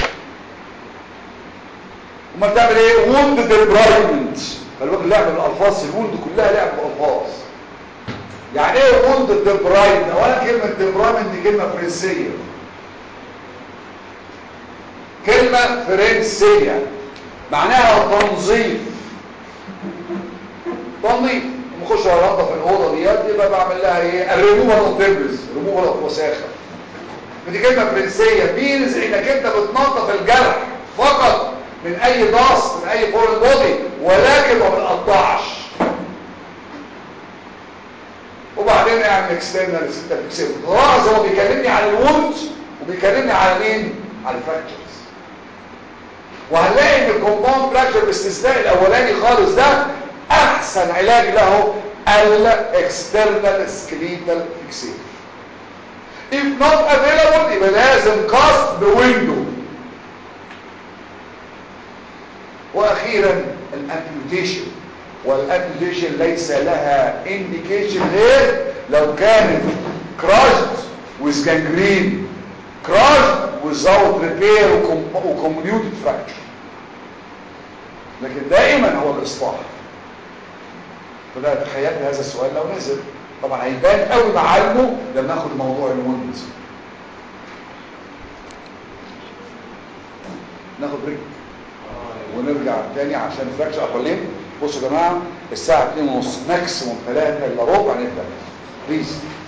امال تعمل ايه ووند ديبرايمنت خلي بالك اللعبه بالالفاظ الووند كلها لعبه بالالفاظ يعني ايه ووند ديبرايمنت اولا كلمه ديبرايمنت دي كلمه فرنسيه كلمه فرنسيه معناها تنظيف تنظيف نخش انضف الاوضه ديت يبقى بعمل لها ايه الريموفال اوف ديبرز ريموفال اوف وساخه دي كلمه فرنسيه مينز انك انت بتنظف الجرح فقط من اي ضغط من اي فورن بودي ولكن ما بنقطعش وبعدين اعمل اكسترنال سيستم لاحظ هو بيكلمني على الوند وبيكلمني على مين على الفراكشرز وهنلاقي ان الكومباوند فراكشر باستثناء الاولاني خالص ده احسن علاج له الاكسترنال سكليتال فيكسيشن if not available يبقى لازم كاست بويندو واخيرا الامبيوتيشن والامبيوتيشن ليس لها انديكيشن غير لو كانت كراشد with gangrene crushed without repair وكومبيوتد fracture لكن دائما هو الاصلاح فده تخيلت هذا السؤال لو نزل طبعا هيبان قوي معالمه لما ناخد موضوع الوند ناخد بريك ونرجع تاني عشان فراكشر اقلين بصوا يا جماعه الساعه 2:30 ماكسيموم 3 الا ربع نبدا بليز